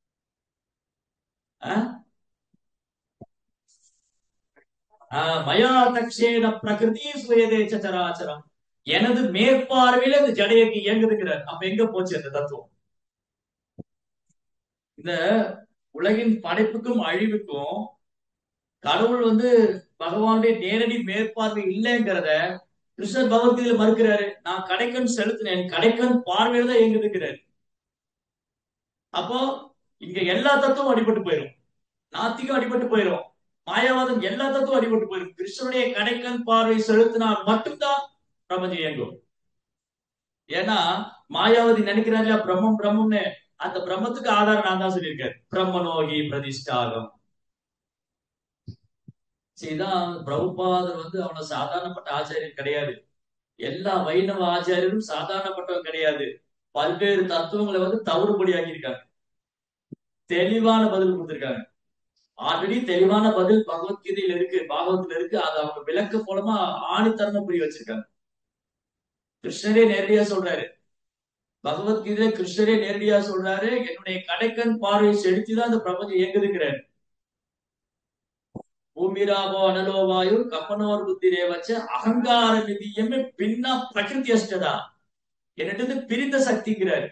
மயா தக்ஷேன பிரகிருதி சுயதேச்ச சராச்சரம் எனது மேற்பார்வையில இந்த ஜடையக்கு இயங்குதுங்கிறார் அப்ப எங்க போச்சு அந்த தத்துவம் இந்த உலகின் படைப்புக்கும் அழிவுக்கும் கடவுள் வந்து பகவானுடைய நேரடி மேற்பார்வை இல்லைங்கிறத கிருஷ்ணர் பகவத்கீதையில மறுக்கிறாரு நான் கடைக்கன் செலுத்தினேன் கடைக்கன் பார்வையில தான் இயங்குதுங்கிறாரு அப்போ இங்க எல்லா தத்துவம் அடிபட்டு போயிடும் நாத்திகம் அடிபட்டு போயிடும் மாயாவாதம் எல்லா தத்துவம் அடிபட்டு போயிடும் கிருஷ்ணனுடைய கடைக்கன் பார்வை செலுத்தினால் மட்டும்தான் பிரபஞ்சம் இயங்கும் ஏன்னா மாயாவதி நினைக்கிறாங்க பிரம்மம் பிரம்மம்னு அந்த பிரம்மத்துக்கு ஆதாரம் நான் தான் சொல்லியிருக்காரு பிரம்மனோகி பிரதிஷ்டாகம் சரிதான் பிரபுபாதர் வந்து அவன சாதாரணப்பட்ட ஆச்சாரியன் கிடையாது எல்லா வைணவ ஆச்சாரியரும் சாதாரணப்பட்டவன் கிடையாது பல்வேறு தத்துவங்களை வந்து தவறுபடியாக்கி இருக்காங்க தெளிவான பதில் கொடுத்திருக்காங்க ஆல்ரெடி தெளிவான பதில் பகவத்கீதையில இருக்கு பாகவத்துல இருக்கு அது அவங்க விளக்க மூலமா ஆணித்தரமா புரிய வச்சிருக்காங்க கிருஷ்ணரே நேரடியா சொல்றாரு பகவத்கீதையில கிருஷ்ணரே நேரடியா சொல்றாரு என்னுடைய கடைக்கன் பார்வை செலுத்திதான் இந்த பிரபஞ்சம் இயங்குதுங்கிறாரு ಭೂಮಿರಾಭೋ ಅನಲೋ ವಾಯು ಕಪ್ಪನೋರ್ ಬುದ್ಧಿರೇ வச்ச அகங்கார விதியமே பின்னா பிரகிருதி அஷ்டதா என்னிடத்து பிரிந்த சக்திங்கிறார்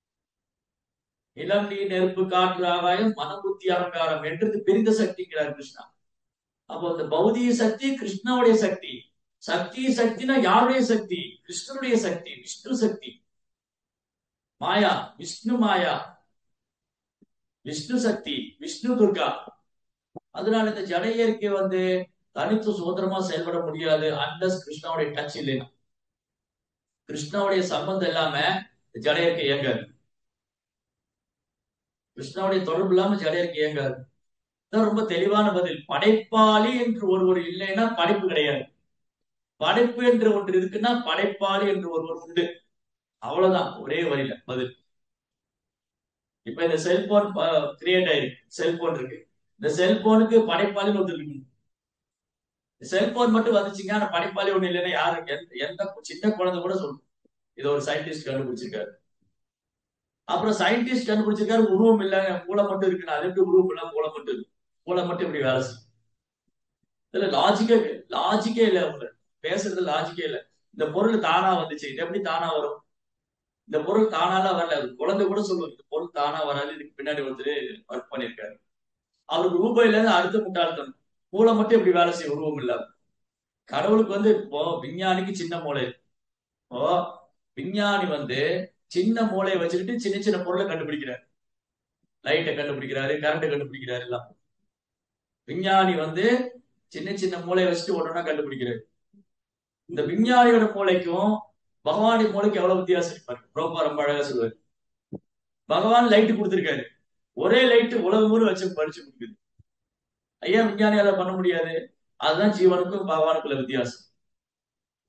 இளம் நீர் நெருப்பு காற்று ஆகாயம் மனம் புத்தி அகங்காரம் என்றது பிரிந்த சக்திங்கிறார் கிருஷ்ணா அப்போ அந்த பௌதிக சக்தி கிருஷ்ணாவுடைய சக்தி சக்தி சக்தினா யாருடைய சக்தி கிருஷ்ணனுடைய சக்தி விஷ்ணு சக்தி மாயா விஷ்ணு மாயா விஷ்ணு சக்தி விஷ்ணு துர்கா அதனால இந்த ஜட இயற்கை வந்து தனித்து சுதந்திரமா செயல்பட முடியாது அண்டஸ் கிருஷ்ணாவுடைய டச் இல்லைன்னா கிருஷ்ணாவுடைய சம்பந்தம் இல்லாம ஜட இயற்கை இயங்காது கிருஷ்ணாவுடைய தொடர்பு இல்லாம ஜட இயற்கை இயங்காது ரொம்ப தெளிவான பதில் படைப்பாளி என்று ஒருவர் இல்லைன்னா படைப்பு கிடையாது படைப்பு என்று ஒன்று இருக்குன்னா படைப்பாளி என்று ஒருவர் உண்டு அவ்வளவுதான் ஒரே வரியில பதில் இப்ப இந்த செல்போன் கிரியேட் ஆயிருக்கு செல்போன் இருக்கு இந்த செல்போனுக்கு படைப்பாளின்னு ஒருத்தர் இருக்கு செல்போன் மட்டும் வந்துச்சுங்க ஆனா படைப்பாளி ஒண்ணு இல்லைன்னா யாரு எந்த சின்ன குழந்தை கூட சொல்லும் இதை ஒரு சயின்டிஸ்ட் கண்டுபிடிச்சிருக்காரு அப்புறம் சயின்டிஸ்ட் கண்டுபிடிச்சிருக்காரு உருவம் இல்லைங்க மூளை மட்டும் இருக்குன்னா அது எப்படி உருவம் இல்லாம மூளை மட்டும் இருக்கு மூளை மட்டும் இப்படி வேலை செய்யும் இதுல லாஜிக்கே லாஜிக்கே இல்லை அவங்க பேசுறது லாஜிக்கே இல்லை இந்த பொருள் தானா வந்துச்சு இது எப்படி தானா வரும் இந்த பொருள் தானாலாம் வரல குழந்தை கூட சொல்லுவோம் இந்த பொருள் தானா வராது இதுக்கு பின்னாடி ஒருத்தர் ஒர்க் பண்ணிருக்காரு அவருக்கு ரூபாயில இருந்து அடுத்த முட்டாள்தனம் மூளை மட்டும் எப்படி வேலை செய்ய உருவம் இல்லாம கடவுளுக்கு வந்து இப்போ விஞ்ஞானிக்கு சின்ன மூளை இப்போ விஞ்ஞானி வந்து சின்ன மூளையை வச்சுக்கிட்டு சின்ன சின்ன பொருளை கண்டுபிடிக்கிறாரு லைட்டை கண்டுபிடிக்கிறாரு கரண்ட் கண்டுபிடிக்கிறாரு எல்லாம் விஞ்ஞானி வந்து சின்ன சின்ன மூளையை வச்சுட்டு ஒன்றா கண்டுபிடிக்கிறாரு இந்த விஞ்ஞானியோட மூளைக்கும் பகவானி மூளைக்கு எவ்வளவு வித்தியாசம் இருப்பாரு ரோபா ரொம்ப அழகா சொல்லுவாரு பகவான் லைட்டு கொடுத்துருக்காரு ஒரே லைட்டு உலகம் ஊர் வச்சு படிச்சு கொடுக்குது ஐயா விஞ்ஞானியால பண்ண முடியாது அதுதான் ஜீவனுக்கும் பகவானுக்குள்ள வித்தியாசம்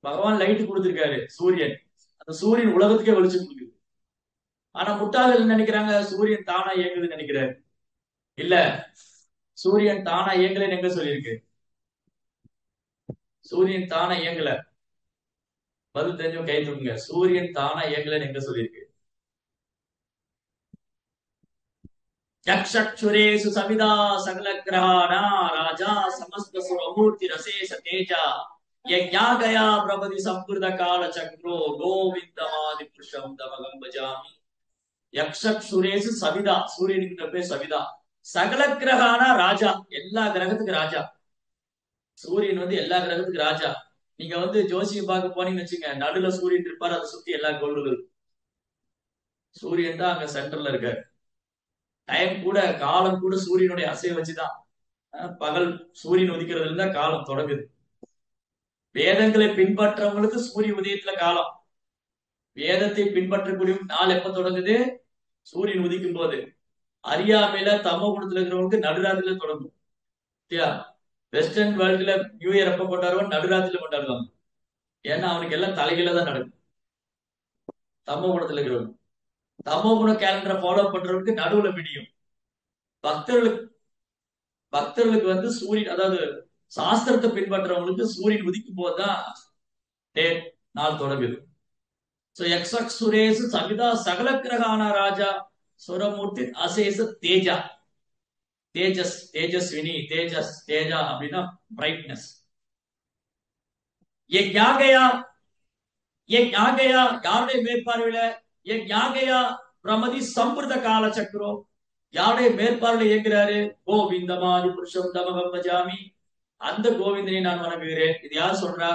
பகவான் லைட் கொடுத்திருக்காரு சூரியன் அந்த சூரியன் உலகத்துக்கே வெளிச்சம் கொடுக்குது ஆனா முட்டாள்கள் என்ன நினைக்கிறாங்க சூரியன் தானா இயங்குதுன்னு நினைக்கிறாரு இல்ல சூரியன் தானா இயங்கலைன்னு எங்க சொல்லியிருக்கு சூரியன் தானா இயங்கல பதில் தெரிஞ்சவங்க கை தூக்குங்க சூரியன் தானா இயங்கலைன்னு எங்க சொல்லியிருக்கு चक्षुरेषु सविदा सकलग्रहाणा राजा समस्त सुरमूर्ति रसेश तेजा यज्ञागया प्रभति संकृत काल चक्रो गोविंदमादि पुरुषम दमगम भजामि யக்ஷுரேசு சவிதா சூரியனுக்கு பேர் சவிதா சகல கிரகானா ராஜா எல்லா கிரகத்துக்கு ராஜா சூரியன் வந்து எல்லா கிரகத்துக்கு ராஜா நீங்க வந்து ஜோசியம் பார்க்க போனீங்கன்னு வச்சுங்க நடுல சூரியன் இருப்பார் அதை சுத்தி எல்லா கோள்கள் சூரியன் தான் அங்க சென்டர்ல இருக்காரு டைம் கூட காலம் கூட சூரியனுடைய அசைவை வச்சுதான் பகல் சூரியன் உதிக்கிறதுல இருந்தா காலம் தொடங்குது வேதங்களை பின்பற்றவங்களுக்கு சூரிய உதயத்துல காலம் வேதத்தை பின்பற்றக்கூடிய நாள் எப்ப தொடங்குது சூரியன் உதிக்கும் போது அறியாமையில தமோ குணத்துல இருக்கிறவங்களுக்கு நடுராத்திரில தொடங்கும் இல்லையா வெஸ்டர்ன் வேர்ல்டுல நியூ இயர் எப்ப கொண்டாடுவோம் நடுராத்திரில கொண்டாடுவாங்க ஏன்னா அவனுக்கு எல்லாம் தலைகீழ தான் நடக்கும் தமோ குணத்துல இருக்கிறவங்க தமோ குண கேலண்டரை ஃபாலோ பண்றவங்களுக்கு நடுவுல விடியும் பக்தர்களுக்கு பக்தர்களுக்கு வந்து சூரியன் அதாவது சாஸ்திரத்தை பின்பற்றவங்களுக்கு சூரியன் உதிக்கும் போதுதான் டே நாள் தொடங்குது சோ யக்ஷக் சுரேசு சவிதா சகல கிரகான ராஜா சுரமூர்த்தி அசேச தேஜா தேஜஸ் தேஜஸ்வினி தேஜஸ் தேஜா அப்படின்னா பிரைட்னஸ் ये क्या गया ये क्या गया யாருடைய மேற்பார்வையில ये क्या गया பிரமதி சம்பிரத கால சக்கரம் யாருடைய மேற்பார்வையில இயங்குறாரு கோவிந்தமாதி புருஷம் தமகம் பஜாமி அந்த கோவிந்தனை நான் வணங்குகிறேன் இது யார் சொல்றா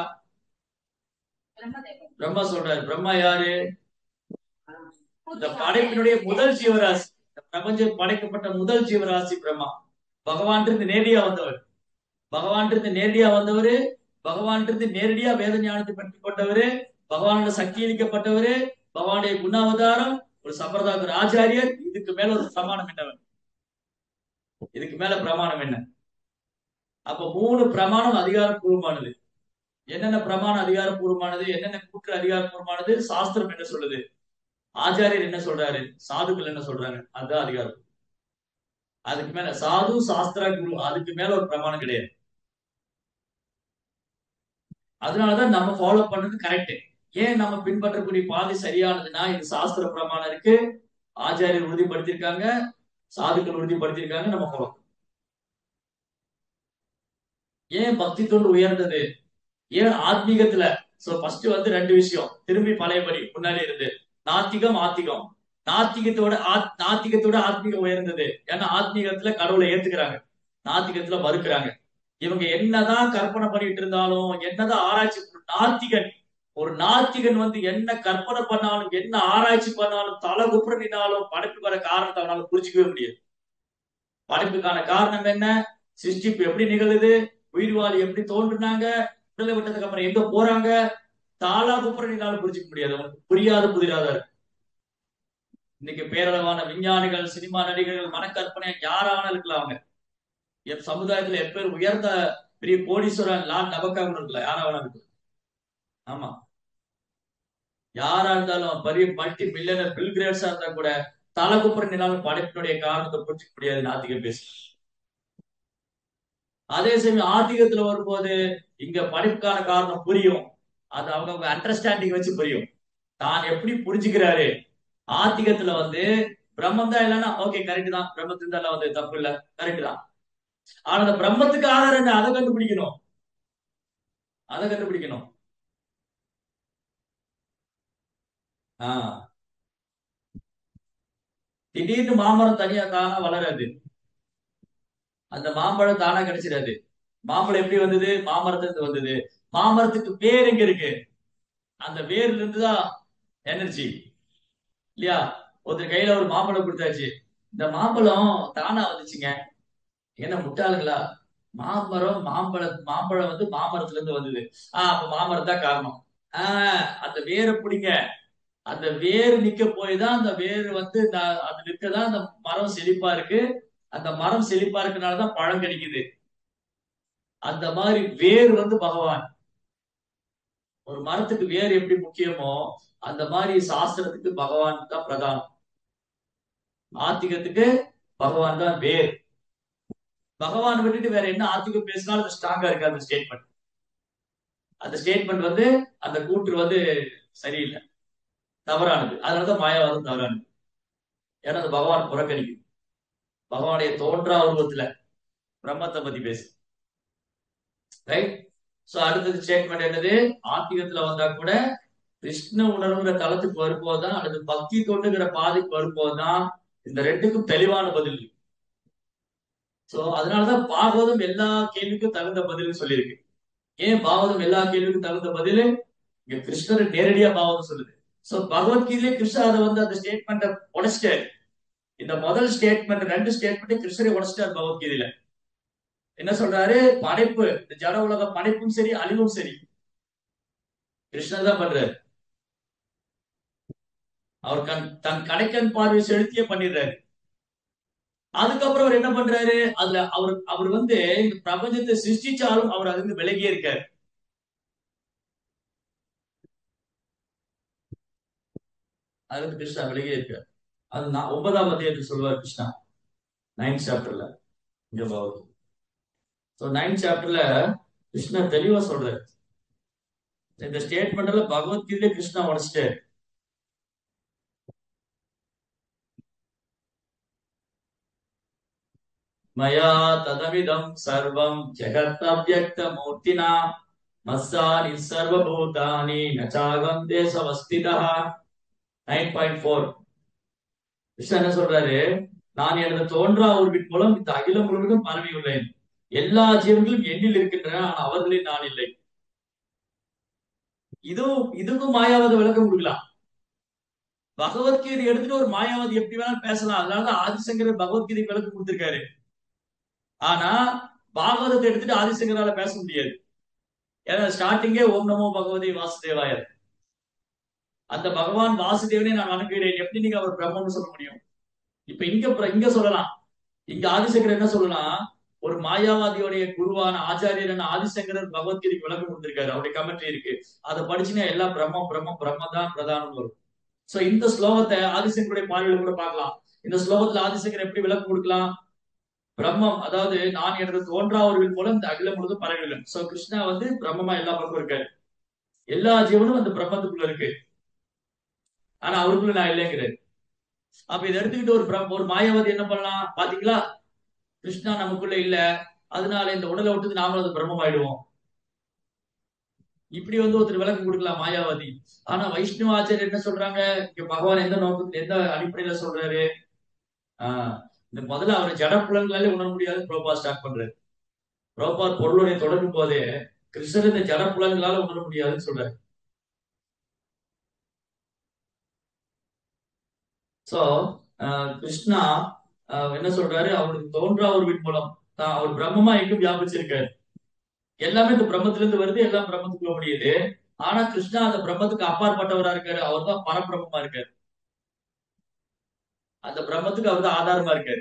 பிரம்மா சொல்றாரு பிரம்மா யாரு இந்த படைப்பினுடைய முதல் ஜீவராசி இந்த பிரபஞ்சம் படைக்கப்பட்ட முதல் ஜீவராசி பிரம்மா பகவான் இருந்து நேரடியா வந்தவர் பகவான் இருந்து நேரடியா வந்தவரு பகவான் இருந்து நேரடியா வேத ஞானத்தை பற்றி கொண்டவரு பகவானோட சக்தி அளிக்கப்பட்டவரு பகவானுடைய குணாவதாரம் ஒரு சம்பிரதாய ஆச்சாரியர் இதுக்கு மேல ஒரு பிரமாணம் என்னவன் இதுக்கு மேல பிரமாணம் என்ன அப்ப மூணு பிரமாணம் அதிகாரப்பூர்வமானது என்னென்ன பிரமாணம் அதிகாரப்பூர்வமானது என்னென்ன கூற்று அதிகாரப்பூர்வமானது சாஸ்திரம் என்ன சொல்லுது ஆச்சாரியர் என்ன சொல்றாரு சாதுக்கள் என்ன சொல்றாங்க அதுதான் அதிகாரம் அதுக்கு மேல சாது சாஸ்திரா குரு அதுக்கு மேல ஒரு பிரமாணம் கிடையாது அதனாலதான் நம்ம ஃபாலோ பண்றது கரெக்ட் ஏன் நம்ம பின்பற்றக்கூடிய பாதை சரியானதுன்னா இது சாஸ்திர பிரமாணம் இருக்கு ஆச்சாரியர் உறுதிப்படுத்தியிருக்காங்க சாதுக்கள் உறுதிப்படுத்தியிருக்காங்க நம்ம ஃபாலோ ஏன் பக்தி தொண்டு உயர்ந்தது ஏன் ஆத்மீகத்துல சோ ஃபர்ஸ்ட் வந்து ரெண்டு விஷயம் திரும்பி பழையபடி முன்னாடி இருந்து நாத்திகம் ஆத்திகம் நாத்திகத்தோட நாத்திகத்தோட ஆத்மீகம் உயர்ந்தது ஏன்னா ஆத்மீகத்துல கடவுளை ஏத்துக்கிறாங்க நாத்திகத்துல மறுக்கிறாங்க இவங்க என்னதான் கற்பனை பண்ணிட்டு இருந்தாலும் என்னதான் ஆராய்ச்சி நாத்திகன் ஒரு நாத்திகன் வந்து என்ன கற்பனை பண்ணாலும் என்ன ஆராய்ச்சி பண்ணாலும் தலை குப்புறனாலும் படைப்பு வர காரணத்தை அவனால புரிஞ்சுக்கவே முடியாது படைப்புக்கான காரணம் என்ன சிருஷ்டிப்பு எப்படி நிகழுது உயிர்வாளி எப்படி தோன்றுனாங்க உடலை விட்டதுக்கு அப்புறம் எங்க போறாங்க தாளா குப்புறனால புரிஞ்சுக்க முடியாது அவனுக்கு புரியாத புதிராத இருக்கு இன்னைக்கு பேரளவான விஞ்ஞானிகள் சினிமா நடிகர்கள் மனக்கற்பனை யாராவது இருக்கலாம் அவங்க என் சமுதாயத்துல எப்பேர் உயர்ந்த பெரிய கோடீஸ்வரன் லான் நபக்காக இருக்கல யாராவது இருக்கு ஆமா யாரா இருந்தாலும் பெரிய மல்டி மில்லியனர் பில் கிரேட்ஸா இருந்தா கூட தலை குப்புற நிலாலும் படைப்பினுடைய காரணத்தை புரிஞ்சுக்க முடியாது நாத்திகம் பேச அதே சமயம் ஆத்திகத்துல வரும்போது இங்க படைப்புக்கான காரணம் புரியும் அது அவங்க அவங்க அண்டர்ஸ்டாண்டிங் வச்சு புரியும் தான் எப்படி புரிஞ்சுக்கிறாரு ஆத்திகத்துல வந்து பிரம்மம் தான் இல்லைன்னா ஓகே கரெக்ட் தான் பிரம்மத்துக்கு தான் வந்து தப்பு இல்ல கரெக்ட் தான் ஆனா அந்த பிரம்மத்துக்கு ஆதாரம் என்ன அதை கண்டுபிடிக்கணும் அதை கண்டுபிடிக்கணும் ஆஹ் திடீர்னு மாமரம் தனியா தானா வளராது அந்த மாம்பழம் தானா கிடைச்சிடாது மாம்பழம் எப்படி வந்தது மாமரத்துல வந்தது மாமரத்துக்கு வேர் எங்க இருக்கு அந்த வேர்ல இருந்துதான் எனர்ஜி இல்லையா ஒருத்தர் கையில ஒரு மாம்பழம் கொடுத்தாச்சு இந்த மாம்பழம் தானா வந்துச்சுங்க என்ன முட்டாளுங்களா மாமரம் மாம்பழ மாம்பழம் வந்து மாமரத்துல இருந்து வந்தது ஆஹ் அப்ப மாமரம் தான் காரணம் ஆஹ் அந்த வேரை பிடிங்க அந்த வேர் நிக்க போய் தான் அந்த வேர் வந்து அது நிற்கதான் அந்த மரம் செழிப்பா இருக்கு அந்த மரம் செழிப்பா இருக்கனாலதான் பழம் கிடைக்குது அந்த மாதிரி வேர் வந்து பகவான் ஒரு மரத்துக்கு வேர் எப்படி முக்கியமோ அந்த மாதிரி சாஸ்திரத்துக்கு பகவான் தான் பிரதானம் ஆத்திகத்துக்கு பகவான் தான் வேர் பகவான் விட்டுட்டு வேற என்ன ஆத்திகம் பேசினாலும் அது ஸ்ட்ராங்கா இருக்கு அந்த ஸ்டேட்மெண்ட் அந்த ஸ்டேட்மெண்ட் வந்து அந்த கூற்று வந்து சரியில்லை தவறானது அதனாலதான் மாயாவாதம் தவறானது ஏன்னா அது பகவான் புறக்கணிக்கும் பகவானுடைய தோன்றா உருவத்துல பிரம்மத்தை பத்தி பேசு ரைட் சோ அடுத்தது ஸ்டேட்மெண்ட் என்னது ஆத்திகத்துல வந்தா கூட கிருஷ்ண உணர்வுங்கிற தளத்துக்கு வரும்போதுதான் அல்லது பக்தி தொண்டுங்கிற பாதைக்கு வரும்போதுதான் இந்த ரெண்டுக்கும் தெளிவான பதில் இருக்கு சோ அதனாலதான் பாகவதம் எல்லா கேள்விக்கும் தகுந்த பதில் சொல்லியிருக்கு ஏன் பாகவதம் எல்லா கேள்விக்கும் தகுந்த பதில் இங்க கிருஷ்ணர் நேரடியா பாகவதம் சொல்லுது சோ பகவத்கீதையிலே கிருஷ்ணர் அதை வந்து அந்த ஸ்டேட்மெண்ட்டை உடைச்சிட்டாரு இந்த முதல் ஸ்டேட்மெண்ட் ரெண்டு ஸ்டேட்மெண்ட் கிருஷ்ணரை உடைச்சிட்டாரு பகவத்கீதையில என்ன சொல்றாரு படைப்பு இந்த ஜட உலக படைப்பும் சரி அழிவும் சரி கிருஷ்ணர் தான் பண்றாரு அவர் கண் தன் கடைக்கண் பார்வை செலுத்தியே பண்ணிடுறாரு அதுக்கப்புறம் அவர் என்ன பண்றாரு அதுல அவர் அவர் வந்து இந்த பிரபஞ்சத்தை சிருஷ்டிச்சாலும் அவர் அதுக்கு விலகியே இருக்காரு அதுல இருந்து கிருஷ்ணா விலகியே இருக்காரு அது நான் ஒன்பதாம் அத்தியாயத்தில் சொல்லுவார் கிருஷ்ணா நைன்த் சாப்டர்ல இங்க பாவது ஸோ நைன்த் சாப்டர்ல கிருஷ்ணா தெளிவா சொல்றாரு இந்த ஸ்டேட்மெண்ட்ல பகவத்கீதையில கிருஷ்ணா உடைச்சிட்டாரு மயா ததமிதம் சர்வம் ஜெகத்தவ்யக்த மூர்த்தினா மஸ்ஸானி சர்வபூதானி நச்சாகம் தேசவஸ்திதா நைன் பாயிண்ட் ஃபோர் கிருஷ்ணன் என்ன சொல்றாரு நான் எனது தோன்றா உருவின் மூலம் இந்த அகிலம் முழுவதும் பரவியுள்ளேன் எல்லா ஜீவன்களும் எண்ணில் இருக்கின்றன ஆனால் அவர்களில் நான் இல்லை இதுவும் இதுக்கும் மாயாவாத விளக்கம் கொடுக்கலாம் பகவத்கீதை எடுத்துட்டு ஒரு மாயாவாதி எப்படி வேணாலும் பேசலாம் அதனாலதான் ஆதிசங்கர் பகவத்கீதை விளக்கம் கொடுத்திருக்காரு ஆனா பாகவதத்தை எடுத்துட்டு ஆதிசங்கரால பேச முடியாது ஏன்னா ஸ்டார்டிங்கே ஓம் நமோ பகவதி வாசுதேவாயர் அந்த பகவான் வாசுதேவனை நான் வணங்குகிறேன் எப்படி நீங்க அவர் பிரம்மன்னு சொல்ல முடியும் இப்ப இங்க இங்க சொல்லலாம் இங்க ஆதிசங்கர் என்ன சொல்லலாம் ஒரு மாயாவாதியோடைய குருவான ஆச்சாரியர் ஆதிசங்கரர் பகவத்கீதைக்கு விளக்கம் கொடுத்திருக்காரு அவருடைய கமெண்ட்ரி இருக்கு அதை படிச்சுன்னா எல்லாம் பிரம்மம் பிரம்மம் பிரம்ம தான் பிரதானம் வரும் சோ இந்த ஸ்லோகத்தை ஆதிசங்கருடைய பார்வையில கூட பார்க்கலாம் இந்த ஸ்லோகத்துல ஆதிசங்கர் எப்படி விளக்கம் கொடுக்கலாம் பிரம்மம் அதாவது நான் எனது தோன்றா உருவின் மூலம் இந்த அகிலம் முழுதும் பரவில்லை சோ கிருஷ்ணா வந்து பிரம்மமா எல்லா பக்கம் இருக்காரு எல்லா ஜீவனும் அந்த பிரம்மத்துக்குள்ள இருக்கு ஆனா அவருக்குள்ள நான் இல்லைங்கிறாரு அப்ப இதை எடுத்துக்கிட்டு ஒரு ஒரு மாயாவதி என்ன பண்ணலாம் பாத்தீங்களா கிருஷ்ணா நமக்குள்ள இல்ல அதனால இந்த உடலை விட்டு நாமளும் அது பிரம்மம் ஆயிடுவோம் இப்படி வந்து ஒருத்தர் விளக்கம் கொடுக்கலாம் மாயாவதி ஆனா வைஷ்ணவ ஆச்சாரியர் என்ன சொல்றாங்க இங்க பகவான் எந்த நோக்கத்துல எந்த அடிப்படையில சொல்றாரு ஆஹ் இந்த முதல்ல அவரை ஜட புலன்களாலே உணர முடியாது புரோபா ஸ்டார்ட் பண்றாரு புரோபா பொருளுடைய தொடரும் போதே கிருஷ்ணர் இந்த ஜட புலன்களால உணர முடியாதுன்னு சொல்றாரு சோ கிருஷ்ணா என்ன சொல்றாரு அவருக்கு தோன்றா உருவின் மூலம் தான் அவர் பிரம்மமா எங்கும் வியாபிச்சிருக்காரு எல்லாமே இந்த பிரம்மத்துல இருந்து வருது எல்லாம் பிரம்மத்துக்குள்ள முடியுது ஆனா கிருஷ்ணா அந்த பிரம்மத்துக்கு அப்பாற்பட்டவரா இருக்காரு அவர் தான் பரபிரம்மமா இருக்காரு அந்த பிரம்மத்துக்கு அவர் தான் ஆதாரமா இருக்காரு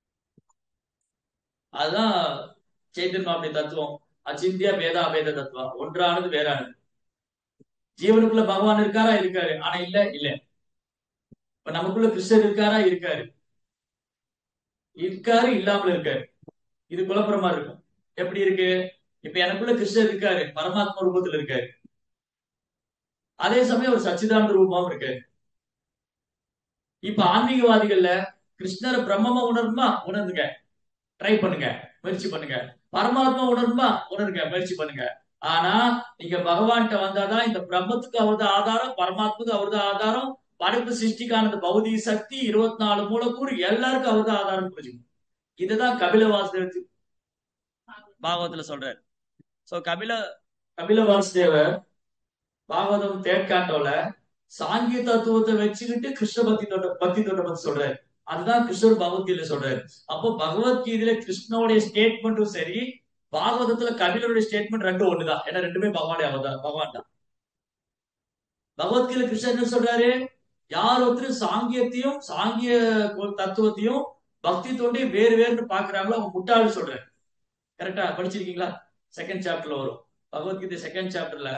அதுதான் சைத்தன்மாவுடைய தத்துவம் அச்சிந்தியா பேதா அபேத தத்துவம் ஒன்றானது வேறானது ஜீவனுக்குள்ள பகவான் இருக்காரா இருக்காரு ஆனா இல்ல இல்ல இப்ப நமக்குள்ள கிருஷ்ணர் இருக்காரா இருக்காரு இருக்காரு இல்லாமல் இருக்காரு இது குழப்பமா இருக்கும் எப்படி இருக்கு இப்ப எனக்குள்ள கிருஷ்ணர் இருக்காரு பரமாத்மா ரூபத்துல இருக்காரு அதே சமயம் ஒரு சச்சிதானந்த ரூபமாவும் இருக்காரு இப்ப ஆன்மீகவாதிகள்ல கிருஷ்ணரை பிரம்மமா உணரணுமா உணர்ந்துங்க ட்ரை பண்ணுங்க முயற்சி பண்ணுங்க பரமாத்மா உணரணுமா உணருங்க முயற்சி பண்ணுங்க ஆனா நீங்க பகவான்கிட்ட வந்தாதான் இந்த பிரம்மத்துக்கு அவரது ஆதாரம் பரமாத்மாக்கு அவரது ஆதாரம் படைப்பு சிருஷ்டிக்கான பௌதிக சக்தி இருபத்தி நாலு மூலக்கூறு எல்லாருக்கும் அவரது ஆதாரம் புரிஞ்சுக்கணும் இதுதான் கபில வாசுதேவ பாகவத்துல சொல்றாரு சோ கபில கபில வாசுதேவர் பாகவதம் தேட்காண்டோல சாங்கிய தத்துவத்தை வச்சுக்கிட்டு கிருஷ்ண பக்தி தொட்ட பக்தி தொட்ட பத்தி சொல்றாரு அதுதான் கிருஷ்ணர் பகவத்கீதையில சொல்றாரு அப்போ பகவத்கீதையில கிருஷ்ணனுடைய ஸ்டேட்மெண்ட்டும் சரி பாகவதத்துல கபிலருடைய ஸ்டேட்மெண்ட் ரெண்டும் ஒண்ணுதான் ஏன்னா ரெண்டுமே பகவானுடைய அவதான் பகவான் தான் பகவத்கீதை கிருஷ்ணர் என்ன சொல்றாரு யார் ஒருத்தர் சாங்கியத்தையும் சாங்கிய தத்துவத்தையும் பக்தி தோண்டையும் வேறு வேறுனு பாக்குறாங்களோ அவங்க முட்டாள் சொல்றாரு கரெக்டா படிச்சிருக்கீங்களா செகண்ட் சாப்டர்ல வரும் பகவத்கீதை செகண்ட் சாப்டர்ல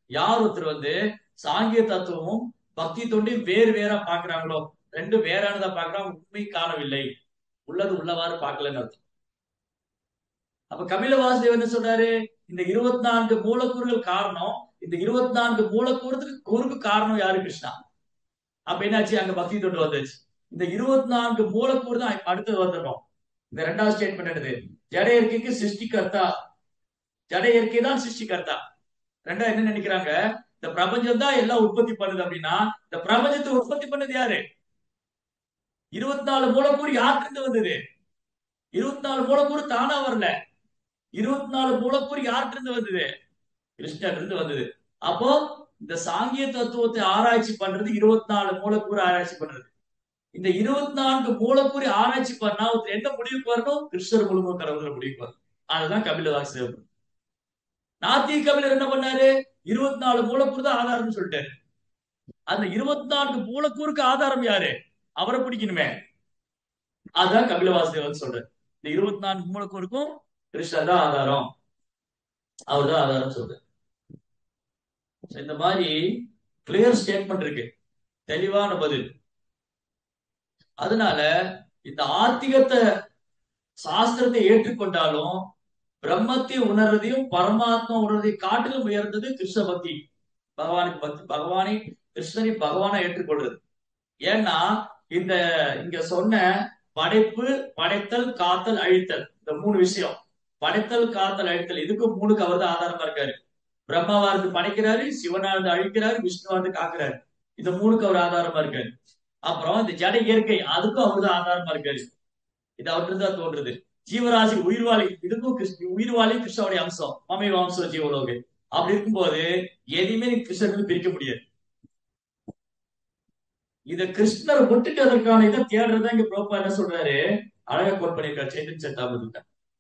யார் ஒருத்தர் வந்து சாங்கிய தத்துவமும் பக்தி தொண்டையும் வேறு வேறா பாக்குறாங்களோ ரெண்டும் வேறானதா பாக்குறாங்க உண்மை காணவில்லை உள்ளது உள்ளவாறு பார்க்கலன்னு அர்த்தம் அப்ப கபில வாசுதேவ் என்ன சொல்றாரு இந்த இருபத்தி நான்கு மூலக்கூறுகள் காரணம் இந்த இருபத்தி நான்கு மூலக்கூறுக்கு கூறுக்கு காரணம் யாரு கிருஷ்ணா அப்ப என்னாச்சு அங்க பக்தி தொண்டு வந்துச்சு இந்த இருபத்தி நான்கு மூலக்கூறு தான் அடுத்தது வந்துடும் இந்த ரெண்டாவது ஸ்டேட்மெண்ட் என்னது ஜட இயற்கைக்கு சிருஷ்டிகர்த்தா ஜட இயற்கை தான் சிருஷ்டிகர்த்தா ரெண்டா என்ன நினைக்கிறாங்க இந்த பிரபஞ்சம் தான் எல்லாம் உற்பத்தி பண்ணுது அப்படின்னா இந்த பிரபஞ்சத்தை உற்பத்தி பண்ணது யாரு இருபத்தி நாலு மூலக்கூறு யார்கிட்ட வந்தது இருபத்தி நாலு மூலக்கூறு தானா வரல இருபத்தி நாலு மூலக்கூறு யார்கிட்ட இருந்து வந்தது கிருஷ்ணர் இருந்து வந்தது அப்போ இந்த சாங்கிய தத்துவத்தை ஆராய்ச்சி பண்றது இருபத்தி நாலு மூலக்கூறு ஆராய்ச்சி பண்றது இந்த இருபத்தி நான்கு மூலக்கூறு ஆராய்ச்சி பண்ணா ஒருத்தர் என்ன முடிவுக்கு வரணும் கிருஷ்ணர் முழுமுக கடவுள் முடிவுக்கு வரணும் அதுதான் கபில வாசுதேவ் நாத்திக கபிலர் என்ன பண்ணாரு இருபத்தி நாலு மூலக்கூறு தான் ஆதாரம்னு சொல்லிட்டாரு அந்த இருபத்தி நான்கு மூலக்கூறுக்கு ஆதாரம் யாரு அவரை பிடிக்கணுமே அதுதான் கபில வாசுதேவன் சொல்றாரு இந்த இருபத்தி நான்கு மூலக்கூறுக்கும் கிருஷ்ணர் தான் ஆதாரம் அவர் தான் ஆதாரம் சொல்றாரு இந்த மாதிரி கிளியர் ஸ்டேட்மெண்ட் இருக்கு தெளிவான பதில் அதனால இந்த ஆத்திகத்தை சாஸ்திரத்தை ஏற்றுக்கொண்டாலும் பிரம்மத்தை உணர்றதையும் பரமாத்மா உணர்றதையும் காட்டிலும் உயர்ந்தது கிருஷ்ண பக்தி பகவானுக்கு பக்தி பகவானை கிருஷ்ணனை பகவானா ஏற்றுக்கொள்றது ஏன்னா இந்த இங்க சொன்ன படைப்பு படைத்தல் காத்தல் அழித்தல் இந்த மூணு விஷயம் படைத்தல் காத்தல் அழித்தல் இதுக்கும் மூணுக்கு அவர் தான் ஆதாரமா இருக்காரு பிரம்மாவா இருந்து படைக்கிறாரு சிவனா இருந்து அழிக்கிறாரு விஷ்ணுவா இருந்து காக்குறாரு இந்த மூணுக்கு அவர் ஆதாரமா இருக்காரு அப்புறம் இந்த ஜட இயற்கை அதுக்கும் அவர் தான் ஆதாரமா இருக்காரு இது அவர்கிட்ட தான் தோன்றுது ஜீவராசி உயிர்வாளி இதுக்கும் கிருஷ்ண உயிர்வாளி கிருஷ்ணனுடைய அம்சம் மமை வம்சம் ஜீவலோகு அப்படி இருக்கும்போது எதையுமே நீ கிருஷ்ணன் பிரிக்க முடியாது இத கிருஷ்ணர் விட்டுட்டு அதற்கான இதை தேடுறதா இங்க ப்ரோப்பா என்ன சொல்றாரு அழகா கோட் பண்ணிருக்காரு சேத்தன் சட்டாபதிட்ட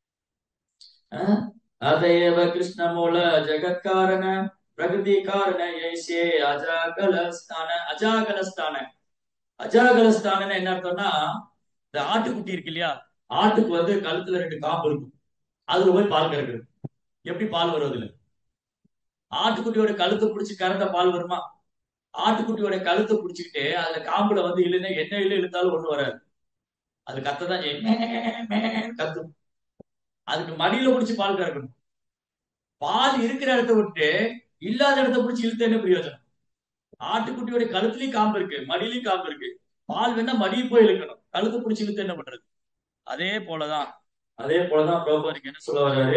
அதையவ கிருஷ்ண மூல ஜெகத்காரண பிரகிருதி காரண ஐசே அஜாகலஸ்தான அஜாகலஸ்தான அஜாகலஸ்தான என்ன அர்த்தம்னா இந்த ஆட்டுக்குட்டி இருக்கு இல்லையா ஆட்டுக்கு வந்து கழுத்துல ரெண்டு காம்பு இருக்கும் அதுல போய் பால் கறக்குது எப்படி பால் வருவதில்ல ஆட்டுக்குட்டியோட கழுத்தை பிடிச்சி கறந்த பால் வருமா ஆட்டுக்குட்டியோட கழுத்தை பிடிச்சிக்கிட்டு அதுல காம்புல வந்து இழுனா என்ன இழு இழுத்தாலும் ஒண்ணு வராது அது கத்ததான் கத்தும் அதுக்கு மடியில பிடிச்சி பால் கறக்கணும் பால் இருக்கிற இடத்த விட்டு இல்லாத இடத்த பிடிச்சி இழுத்த என்ன பிரயோஜனம் ஆட்டுக்குட்டியோட கழுத்துலயும் காம்பு இருக்கு மடியிலயும் காம்பு இருக்கு பால் வேணா மடியை போய் இழுக்கணும் கழுத்து பிடிச்சி இழுத்து என்ன பண்றது அதே போலதான் அதே போலதான் பிரபுக்கு என்ன சொல்ல வர்றாரு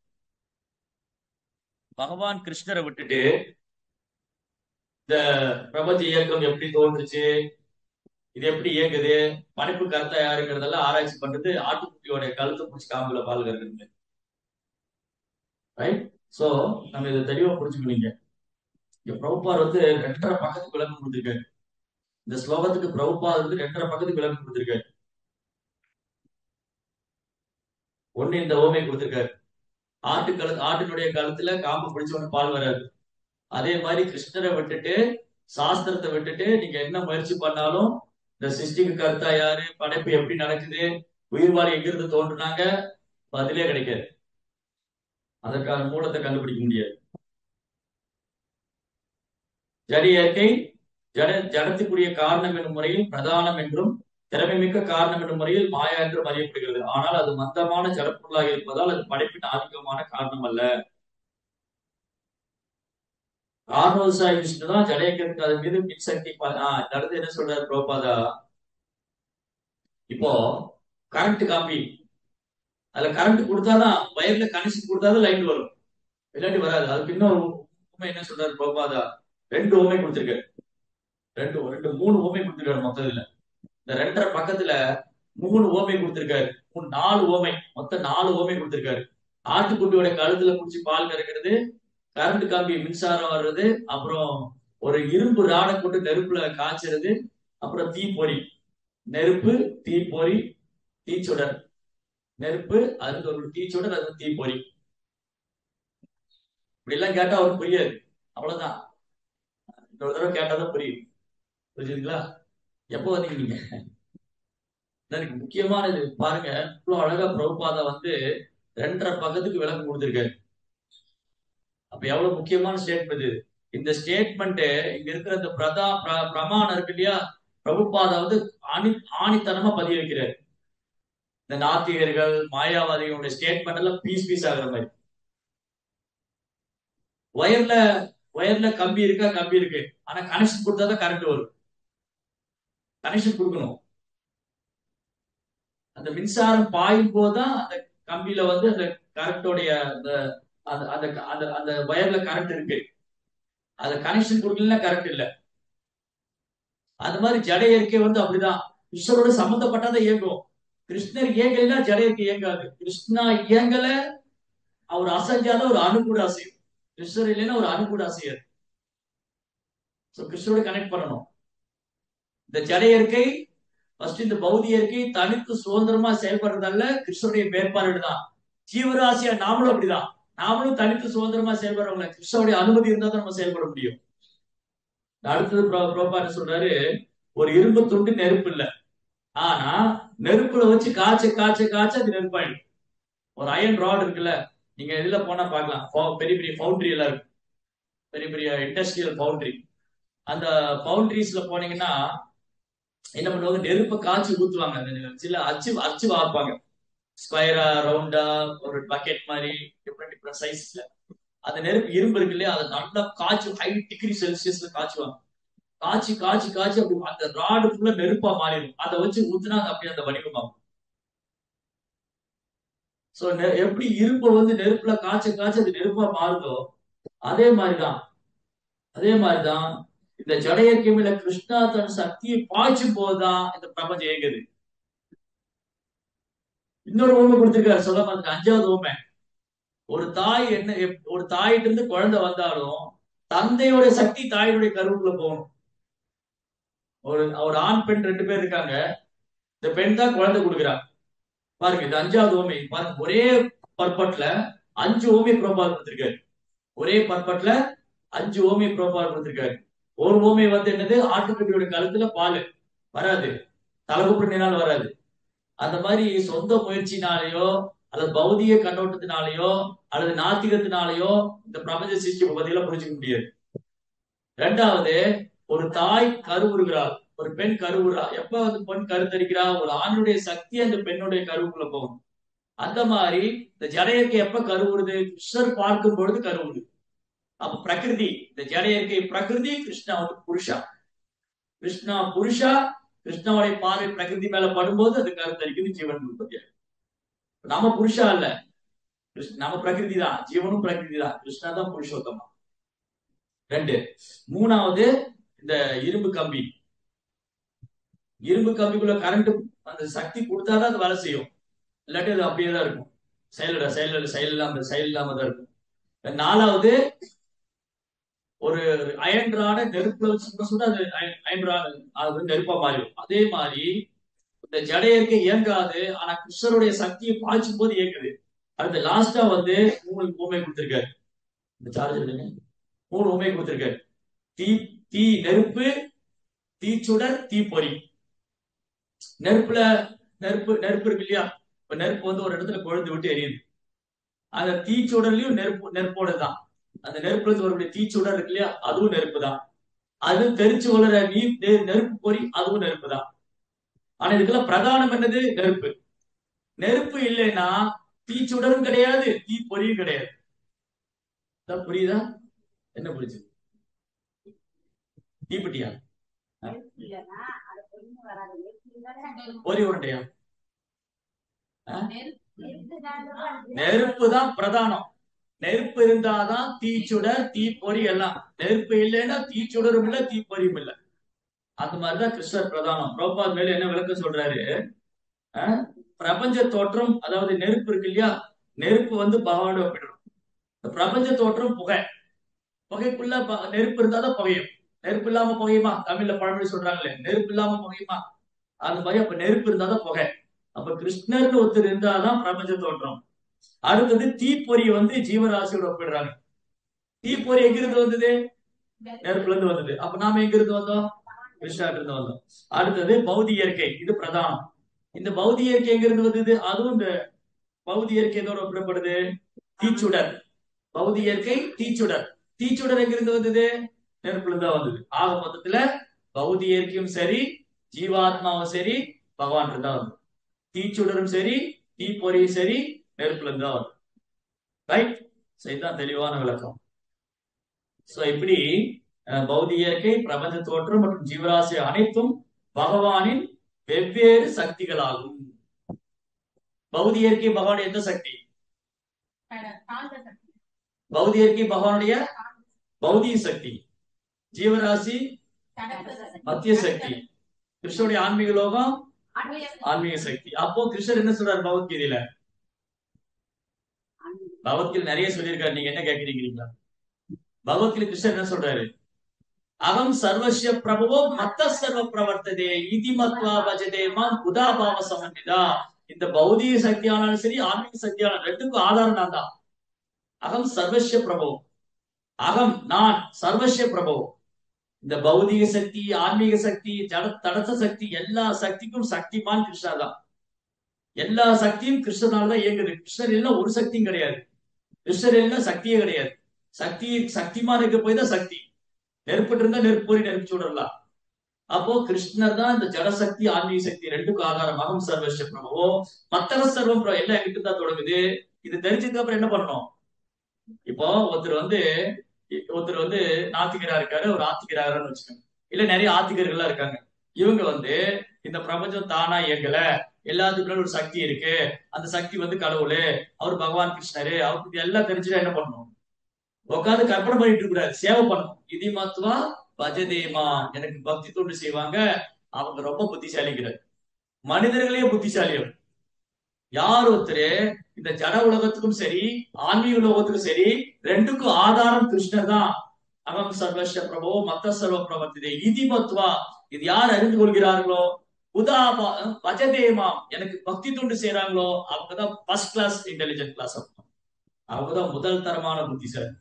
பகவான் கிருஷ்ணரை விட்டுட்டு இந்த பிரபஞ்ச இயக்கம் எப்படி தோன்றுச்சு இது எப்படி இயங்குது படைப்பு கருத்தா யாருங்கிறதெல்லாம் ஆராய்ச்சி பண்றது ஆட்டுக்குட்டியோட கழுத்து பிடிச்சி காம்புல பால் கறக்குறது ரைட் சோ நம்ம இதை தெளிவா புரிஞ்சுக்கணுங்க இங்க பிரபுபார் வந்து ரெண்டரை பக்கத்துக்கு விளக்கம் கொடுத்திருக்காரு இந்த ஸ்லோகத்துக்கு பிரபுபார் வந்து ரெண்டரை பக்கத்துக்கு விளக்கம் கொடுத்திருக்காரு ஒண்ணு இந்த ஓமை கொடுத்திருக்காரு ஆட்டு கழு ஆட்டினுடைய கழுத்துல காம்பு பிடிச்சவன பால் வராது அதே மாதிரி கிருஷ்ணரை விட்டுட்டு சாஸ்திரத்தை விட்டுட்டு நீங்க என்ன முயற்சி பண்ணாலும் இந்த சிருஷ்டிக்கு கருத்தா யாரு படைப்பு எப்படி நடக்குது உயிர்வாழி எங்கிருந்து தோன்றுனாங்க பதிலே கிடைக்காது அதற்கான மூலத்தை கண்டுபிடிக்க முடியாது ஜடி இயற்கை ஜட ஜடத்துக்குரிய காரணம் என்னும் முறையில் பிரதானம் என்றும் திறமைமிக்க காரணம் என்னும் முறையில் மாயா என்றும் அறியப்படுகிறது ஆனால் அது மந்தமான ஜடப்பொருளாக இருப்பதால் அது படைப்பின் ஆதிக்கமான காரணம் அல்ல காரணோசாய் விஷ்ணு தான் ஜடையக்கிறதுக்கு அது மீது மின்சக்தி ஆஹ் அடுத்து என்ன சொல்றாரு புரோபாதா இப்போ கரண்ட் காப்பி அதுல கரண்ட் கொடுத்தாதான் வயர்ல கனெக்ஷன் கொடுத்தாதான் லைட் வரும் இல்லாட்டி வராது அதுக்கு இன்னொரு உண்மை என்ன சொல்றாரு புரோபாதா ரெண்டு உண்மை கொடுத்திருக்காரு ரெண்டு ரெண்டு மூணு ஓமை கொடுத்திருக்காரு மொத்தத்துல இந்த ரெண்டரை பக்கத்துல மூணு ஓமை கொடுத்திருக்காரு மூணு நாலு ஓமை மொத்தம் நாலு ஓமை கொடுத்திருக்காரு ஆட்டுக்குட்டியோட கழுத்துல குடிச்சு பால் கறக்கிறது கரண்ட் காம்பி மின்சாரம் வர்றது அப்புறம் ஒரு இரும்பு ராடை போட்டு நெருப்புல காய்ச்சறது அப்புறம் தீப்பொறி நெருப்பு தீப்பொறி தீச்சுடர் நெருப்பு அது ஒரு தீச்சுடர் அது தீப்பொறி இப்படி எல்லாம் கேட்டா அவருக்கு புரியாது அவ்வளவுதான் இன்னொரு தடவை கேட்டாதான் புரியும் புரிஞ்சுதுங்களா எப்போ வந்தீங்க நீங்க எனக்கு முக்கியமானது பாருங்க இவ்வளவு அழகா பிரபுபாதா வந்து ரெண்டரை பக்கத்துக்கு விளக்கம் கொடுத்திருக்காரு அப்ப எவ்வளவு முக்கியமான ஸ்டேட்மெண்ட் இது இந்த ஸ்டேட்மெண்ட் இங்க இருக்கிற இந்த பிரதா பிர- பிரமாணம் இருக்கு இல்லையா பிரபுபாதா வந்து ஆணி ஆணித்தனமா பதிய வைக்கிறாரு இந்த நாத்திகர்கள் மாயாவாதிகளுடைய ஸ்டேட்மெண்ட் எல்லாம் பீஸ் பீஸ் ஆகுற மாதிரி ஒயர்ல ஒயர்ல கம்பி இருக்கா கம்பி இருக்கு ஆனா கனெக்ஷன் கொடுத்தாதான் கரண்ட் வரும் கனெக்ஷன் கொடுக்கணும் அந்த மின்சாரம் பாயும் போதுதான் அந்த கம்பியில வந்து அந்த கரண்டோடைய அந்த அந்த அந்த அந்த அந்த வயர்ல கரண்ட் இருக்கு அது கனெக்ஷன் கொடுக்கலன்னா கரண்ட் இல்ல அது மாதிரி ஜட இயற்கை வந்து அப்படிதான் கிருஷ்ணரோட சம்பந்தப்பட்டதை இயங்கும் கிருஷ்ணர் இயங்கலைன்னா ஜட இயற்கை இயங்காது கிருஷ்ணா இயங்கல அவர் அசைஞ்சாலும் ஒரு அணு கூட அசையும் கிருஷ்ணர் இல்லைன்னா ஒரு அணு கூட அசையாது சோ கிருஷ்ணரோட கனெக்ட் பண்ணணும் இந்த ஜட இயற்கை ஃபர்ஸ்ட் இந்த பௌதி இயற்கை தனித்து சுதந்திரமா செயல்படுறதால கிருஷ்ணருடைய மேற்பார்வை தான் ஜீவராசியா நாமளும் அப்படிதான் நாமளும் தனித்து சுதந்திரமா செயல்படுறவங்க கிருஷ்ணருடைய அனுமதி இருந்தா தான் நம்ம செயல்பட முடியும் அடுத்தது புரோபாரு சொல்றாரு ஒரு இரும்பு துண்டு நெருப்பு இல்ல ஆனா நெருப்புல வச்சு காய்ச்ச காய்ச்ச காய்ச்ச அது நெருப்பாயிடும் ஒரு அயன் ராட் இருக்குல்ல நீங்க இதுல போனா பார்க்கலாம் ஃபவு- பெரிய பெரிய ஃபவுண்டரி எல்லாம் இருக்கு பெரிய பெரிய இண்டஸ்ட்ரியல் ஃபவுண்டரி அந்த ஃபவுண்டரிஸ்ல போனீங்கன்னா என்ன பண்ணுவாங்க நெருப்பை காய்ச்சி ஊத்துவாங்க அந்த சில அச்சு அச்சு வாப்பாங்க ஸ்கொயரா ரவுண்டா ஒரு பக்கெட் மாதிரி டிஃப்ரெண்ட் டிஃப்ரெண்ட் சைஸ்ல அந்த நெருப்பு இரும்பு இருக்கு இல்லையா அதை நல்லா காய்ச்சி ஹை டிகிரி செல்சியஸ்ல காய்ச்சுவாங்க காய்ச்சி காய்ச்சி காய்ச்சி அப்படி அந்த ராடு ஃபுல்லா நெருப்பா மாறிடும் அதை வச்சு ஊத்துனா அது அப்படியே அந்த வடிவமாகும் சோ எப்படி இரும்பை வந்து நெருப்புல காய்ச்ச காய்ச்ச அது நெருப்பா மாறுதோ அதே மாதிரிதான் அதே மாதிரிதான் இந்த ஜட இயற்கை மேல கிருஷ்ணா தன் சக்தியை பாய்ச்சும் போதுதான் இந்த பிரபஞ்சம் இயங்குது இன்னொரு உண்மை கொடுத்திருக்காரு சொல்ல மாதிரி அஞ்சாவது உண்மை ஒரு தாய் என்ன எப்- ஒரு தாயிட்ட இருந்து குழந்தை வந்தாலும் தந்தையோட சக்தி தாயினுடைய கருவுக்குள்ள போகணும் ஒரு ஒரு ஆண் பெண் ரெண்டு பேர் இருக்காங்க இந்த பெண் தான் குழந்தை கொடுக்குறா பாருங்க இது அஞ்சாவது ஓமை பாருங்க ஒரே பர்பட்ல அஞ்சு ஓமை புரோபால் கொடுத்திருக்காரு ஒரே பர்பட்ல அஞ்சு ஓமை புரோபால் கொடுத்திருக்காரு ஒரு ஓமை வந்து என்னது ஆட்டுக்குட்டியோட கழுத்துல பால் வராது தலைகுப்பினால வராது அந்த மாதிரி சொந்த முயற்சினாலேயோ அல்லது பௌதிக கண்ணோட்டத்தினாலேயோ அல்லது நாத்திகத்தினாலேயோ இந்த பிரபஞ்ச சிருஷ்டி பத்தியெல்லாம் புரிஞ்சுக்க முடியாது ரெண்டாவது ஒரு தாய் கருவுறுகிறாள் ஒரு பெண் கருவுறா எப்ப வந்து பெண் கருத்தரிக்கிறா ஒரு ஆணுடைய சக்தி அந்த பெண்ணுடைய கருவுக்குள்ள போகும் அந்த மாதிரி இந்த ஜடையற்கை எப்ப கருவுறுது கிருஷ்ணர் பார்க்கும் பொழுது கருவுறுது அப்ப பிரகிருதி இந்த ஜடையற்கை பிரகிருதி கிருஷ்ணா வந்து புருஷா கிருஷ்ணா புருஷா கிருஷ்ணாவுடைய பார்வை பிரகிருதி மேல படும்போது அது கருத்தரிக்குது ஜீவன் உற்பத்தி ஆகுது. நாம புருஷா இல்ல கிருஷ்ண- நாம பிரகிருதி தான் ஜீவனும் பிரகிருதி தான் கிருஷ்ணா தான் புருஷோத்தமா ரெண்டு மூணாவது இந்த இரும்பு கம்பி இரும்பு கம்பிக்குள்ள கரண்ட் அந்த சக்தி கொடுத்தாதான் அது வேலை செய்யும் இல்லாட்டி அது அப்படியே தான் இருக்கும் செயலட செயல் செயல் இல்லாம செயல் இல்லாம தான் இருக்கும் நாலாவது ஒரு அயன் ராட நெருப்புல வச்சு சுட சுட அது அயன் அயன் ராடு அது வந்து நெருப்பா மாறிடும் அதே மாதிரி இந்த ஜட இயற்கை இயங்காது ஆனா கிருஷ்ணருடைய சக்தியை பாய்ச்சும் போது இயங்குது அடுத்து லாஸ்டா வந்து மூணு ஊமை கொடுத்திருக்காரு இந்த சார்ஜ் எடுங்க மூணு ஊமை கொடுத்திருக்காரு தீ தீ நெருப்பு தீச்சுடர் தீப்பொறி நெருப்புல நெருப்பு நெருப்பு இருக்கு இல்லையா இப்ப நெருப்பு வந்து ஒரு இடத்துல கொழுந்து விட்டு எரியுது அந்த தீச்சுடர்லயும் நெருப்பு நெருப்போட தான் அந்த நெருப்புல இருந்து வரக்கூடிய தீச்சுடர் இருக்கு இல்லையா அதுவும் நெருப்பு தான் அது தெரிச்சு வளர நீர் நெ- நெருப்பு பொறி அதுவும் நெருப்பு தான் ஆனா இதுக்கெல்லாம் பிரதானம் என்னது நெருப்பு நெருப்பு இல்லைன்னா தீச்சுடரும் கிடையாது தீ பொறியும் கிடையாது இதான் புரியுதா என்ன புரியுது தீப்பெட்டியா பொறி உருண்டையா நெருப்பு தான் பிரதானம் நெருப்பு இருந்தாதான் தீச்சுடர் தீப்பொறி எல்லாம் நெருப்பு இல்லைன்னா தீச்சுடரும் இல்ல தீப்பொறியும் இல்ல அந்த மாதிரிதான் கிருஷ்ணர் பிரதானம் புரோபாத் மேல என்ன விளக்கம் சொல்றாரு அஹ், பிரபஞ்ச தோற்றம் அதாவது நெருப்பு இருக்கு இல்லையா நெருப்பு வந்து பகவானோட ஒப்பிடணும் இந்த பிரபஞ்ச தோற்றம் புகை புகைக்குள்ள ப- நெருப்பு இருந்தாதான் புகையும் நெருப்பு இல்லாம புகையுமா தமிழ்ல பழமொழி சொல்றாங்களே நெருப்பு இல்லாம புகையுமா அந்த மாதிரி அப்ப நெருப்பு இருந்தாதான் புகை அப்ப கிருஷ்ணர்னு ஒருத்தர் இருந்தாதான் பிரபஞ்ச தோற்றம் அடுத்தது தீப்பொறி வந்து ஜீவராசியோட ஒப்பிடுறாங்க தீப்பொறி எங்கிருந்து வந்தது நெருப்புல இருந்து வந்தது அப்ப நாம எங்க இருந்து வந்தோம் கிருஷ்ணாட்ட இருந்து வந்தோம் அடுத்தது பௌதி இயற்கை இது பிரதானம் இந்த பௌதி இயற்கை எங்க இருந்து வந்தது அதுவும் இந்த பௌதி இயற்கை எதோட ஒப்பிடப்படுது தீச்சுடர் பௌதி இயற்கை தீச்சுடர் தீச்சுடர் எங்கிருந்து வந்தது நெருப்புல தான் வந்தது ஆக மொத்தத்துல பௌதிக இயற்கையும் சரி ஜீவாத்மாவும் சரி பகவான் தான் வந்தது தீச்சுடரும் சரி தீப்பொறியும் சரி நெருப்புல இருந்து தான் வந்தது ரைட் இதுதான் தெளிவான விளக்கம் சோ இப்படி அஹ், பௌதிக இயற்கை பிரபஞ்ச தோற்றம் மற்றும் ஜீவராசி அனைத்தும் பகவானின் வெவ்வேறு சக்திகளாகும் பௌதிக இயற்கை பகவான் எந்த சக்தி பௌதிக இயற்கை பகவானுடைய பௌதிக சக்தி ஜீவராசி மத்திய சக்தி கிருஷ்ணனுடைய ஆன்மீக லோகம் ஆன்மீக சக்தி அப்போ கிருஷ்ணர் என்ன சொல்றாரு பகவத்கீதையில பகவத்கீதை நிறைய சொல்லியிருக்காரு நீங்க என்ன கேக்குறீங்களா பகவத்கீதை கிருஷ்ணர் என்ன சொல்றாரு அகம் சர்வஸ்ய பிரபவோ மத்த சர்வ பிரவர்த்ததே இதி மத்வா பஜதே மாம் உதாபாவ சமன்விதா இந்த பௌதிக சக்தியானாலும் சரி ஆன்மீக சக்தியானாலும் ரெண்டுக்கும் ஆதாரம் நான் தான் அகம் சர்வஸ்ய பிரபவம் அகம் நான் சர்வஸ்ய பிரபவம் இந்த பௌதிக சக்தி ஆன்மீக சக்தி ஜட தடச சக்தி எல்லா சக்திக்கும் சக்திமான் கிருஷ்ணா தான் எல்லா சக்தியும் கிருஷ்ணனால தான் இயங்குது கிருஷ்ணர் இல்ல ஒரு சக்தியும் கிடையாது கிருஷ்ணர் இல்ல சக்தியே கிடையாது சக்தி சக்திமான் இருக்க போய் தான் சக்தி நெருப்பிட்டு இருந்தா நெருப்பு போய் நெருப்பு சுடலாம் அப்போ கிருஷ்ணர் தான் இந்த ஜடசக்தி ஆன்மீக சக்தி ரெண்டுக்கும் ஆதாரம் அகம் சர்வஸ்ய பிரபவோ மத்தக சர்வம் பிரபவம் எல்லாம் எங்கிட்ட தான் தொடங்குது இது தெரிஞ்சதுக்கு அப்புறம் என்ன பண்ணணும் இப்போ ஒருத்தர் வந்து ஒருத்தர் வந்து நாத்திகரா இருக்காரு ஒரு ஆத்திகராகனு வச்சுக்கோங்க இல்ல நிறைய ஆத்திகர்கள்லாம் இருக்காங்க இவங்க வந்து இந்த பிரபஞ்சம் தானா இயங்கல எல்லாத்துக்குள்ள ஒரு சக்தி இருக்கு அந்த சக்தி வந்து கடவுளு அவர் பகவான் கிருஷ்ணரு அவருக்கு எல்லாம் தெரிஞ்சுட்டா என்ன பண்ணணும் உட்காந்து கற்பனை பண்ணிட்டு இருக்க கூடாது சேவை பண்ணணும் இதி மத்துவா பஜதேமா எனக்கு பக்தி தொண்டு செய்வாங்க அவங்க ரொம்ப புத்திசாலிங்கிறார் மனிதர்களே புத்திசாலி அவர் யார் ஒருத்தர் இந்த ஜட உலகத்துக்கும் சரி ஆன்மீக உலகத்துக்கும் சரி ரெண்டுக்கும் ஆதாரம் கிருஷ்ணர் தான் அகம் சர்வஸ்ய பிரபோ மத்த சர்வ பிரவர்த்திதே இதி மத்வா இது யார் அறிந்து கொள்கிறார்களோ உதாபா பஜதேமாம் எனக்கு பக்தி தொண்டு செய்யறாங்களோ அவங்கதான் ஃபர்ஸ்ட் கிளாஸ் இன்டெலிஜென்ட் கிளாஸ் அவங்கதான் முதல் தரமான புத்திசாலி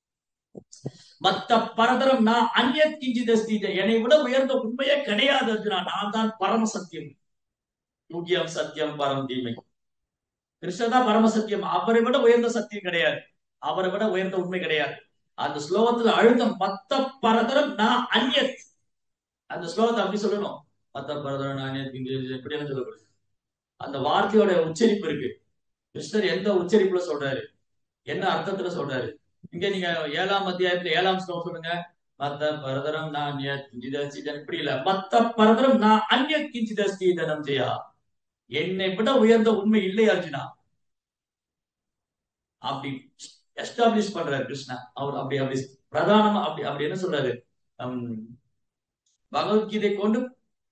மத்த பரதரம் நான் அந்நிய கிஞ்சிதஸ்தி என்னை விட உயர்ந்த உண்மையே கிடையாது அர்ஜுனா நான் தான் பரம சத்தியம் யோகியம் சத்தியம் பரம் தீமை கிருஷ்ணர் தான் பரம சத்தியம் அவரை விட உயர்ந்த சத்தியம் கிடையாது அவரை விட உயர்ந்த உண்மை கிடையாது அந்த ஸ்லோகத்துல அழுத்தம் மத்த பரதரம் நான் அந்நியத் அந்த ஸ்லோகத்தை அப்படி சொல்லணும் மத்த பரதரம் நான் அந்நியத் எப்படி என்ன சொல்லப்படுது அந்த வார்த்தையோட உச்சரிப்பு இருக்கு கிருஷ்ணர் எந்த உச்சரிப்புல சொல்றாரு என்ன அர்த்தத்துல சொல்றாரு இங்க நீங்க ஏழாம் அத்தியாயத்துல ஏழாம் ஸ்லோகம் சொல்லுங்க மத்த பரதரம் நான் இப்படி இல்ல மத்த பரதரம் நான் அந்நிய கிஞ்சிதஸ்தி தனம் செய்யா என்னை விட உயர்ந்த உண்மை இல்லை அர்ஜுனா அப்படி எஸ்டாப்ளிஷ் பண்றாரு கிருஷ்ணா அவர் அப்படி அப்படி பிரதானமா அப்படி அப்படி என்ன சொல்றாரு பகவத்கீதை கொண்டு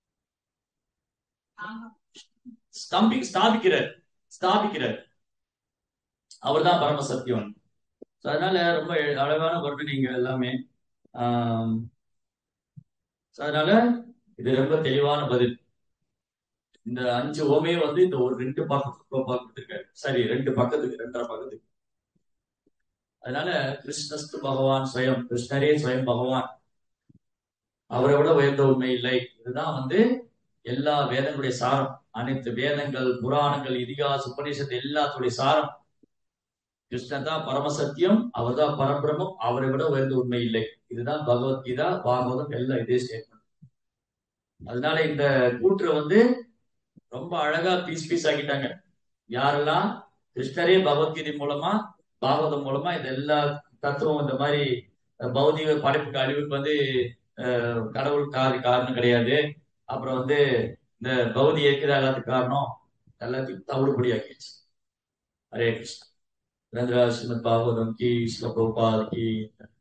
ஸ்தம்பி ஸ்தாபிக்கிறார் ஸ்தாபிக்கிறார் அவர் தான் பரம சத்தியம் அதனால ரொம்ப அழகான வர்ணனைங்க எல்லாமே ஆஹ் அதனால இது ரொம்ப தெளிவான பதில் இந்த அஞ்சு ஓமே வந்து இந்த ஒரு ரெண்டு பக்கத்துக்கு பார்த்துருக்காரு சரி ரெண்டு பக்கத்துக்கு ரெண்டரை பக்கத்துக்கு அதனால கிருஷ்ணஸ்து பகவான் ஸ்வயம் கிருஷ்ணரே ஸ்வயம் பகவான் அவரை விட உயர்ந்த உண்மை இல்லை இதுதான் வந்து எல்லா வேதங்களுடைய சாரம் அனைத்து வேதங்கள் புராணங்கள் இதிகாச உபநிஷத்து எல்லாத்துடைய சாரம் கிருஷ்ணன் தான் பரமசத்தியம் அவர் தான் பரபிரமம் அவரை விட உயர்ந்த உண்மை இல்லை இதுதான் பகவத்கீதா பாகவதம் எல்லாம் இதே ஸ்டேட்மெண்ட் அதனால இந்த கூற்று வந்து ரொம்ப அழகா பீஸ் பீஸ் ஆக்கிட்டாங்க யாரெல்லாம் கிருஷ்ணரே பகவத்கீதை மூலமா பாகவதம் மூலமா இந்த எல்லா தத்துவம் இந்த மாதிரி பௌதிக படைப்புக்கு அழிவுக்கு வந்து கடவுள் காரி காரணம் கிடையாது அப்புறம் வந்து இந்த பௌதி இருக்கிற எல்லாத்துக்கு காரணம் எல்லாத்தையும் தவிடுபடி ஆக்கிடுச்சு ஹரே கிருஷ்ணா ரந்திரா ஸ்ரீமத் பாகவதம் கி ஸ்லோபால் கி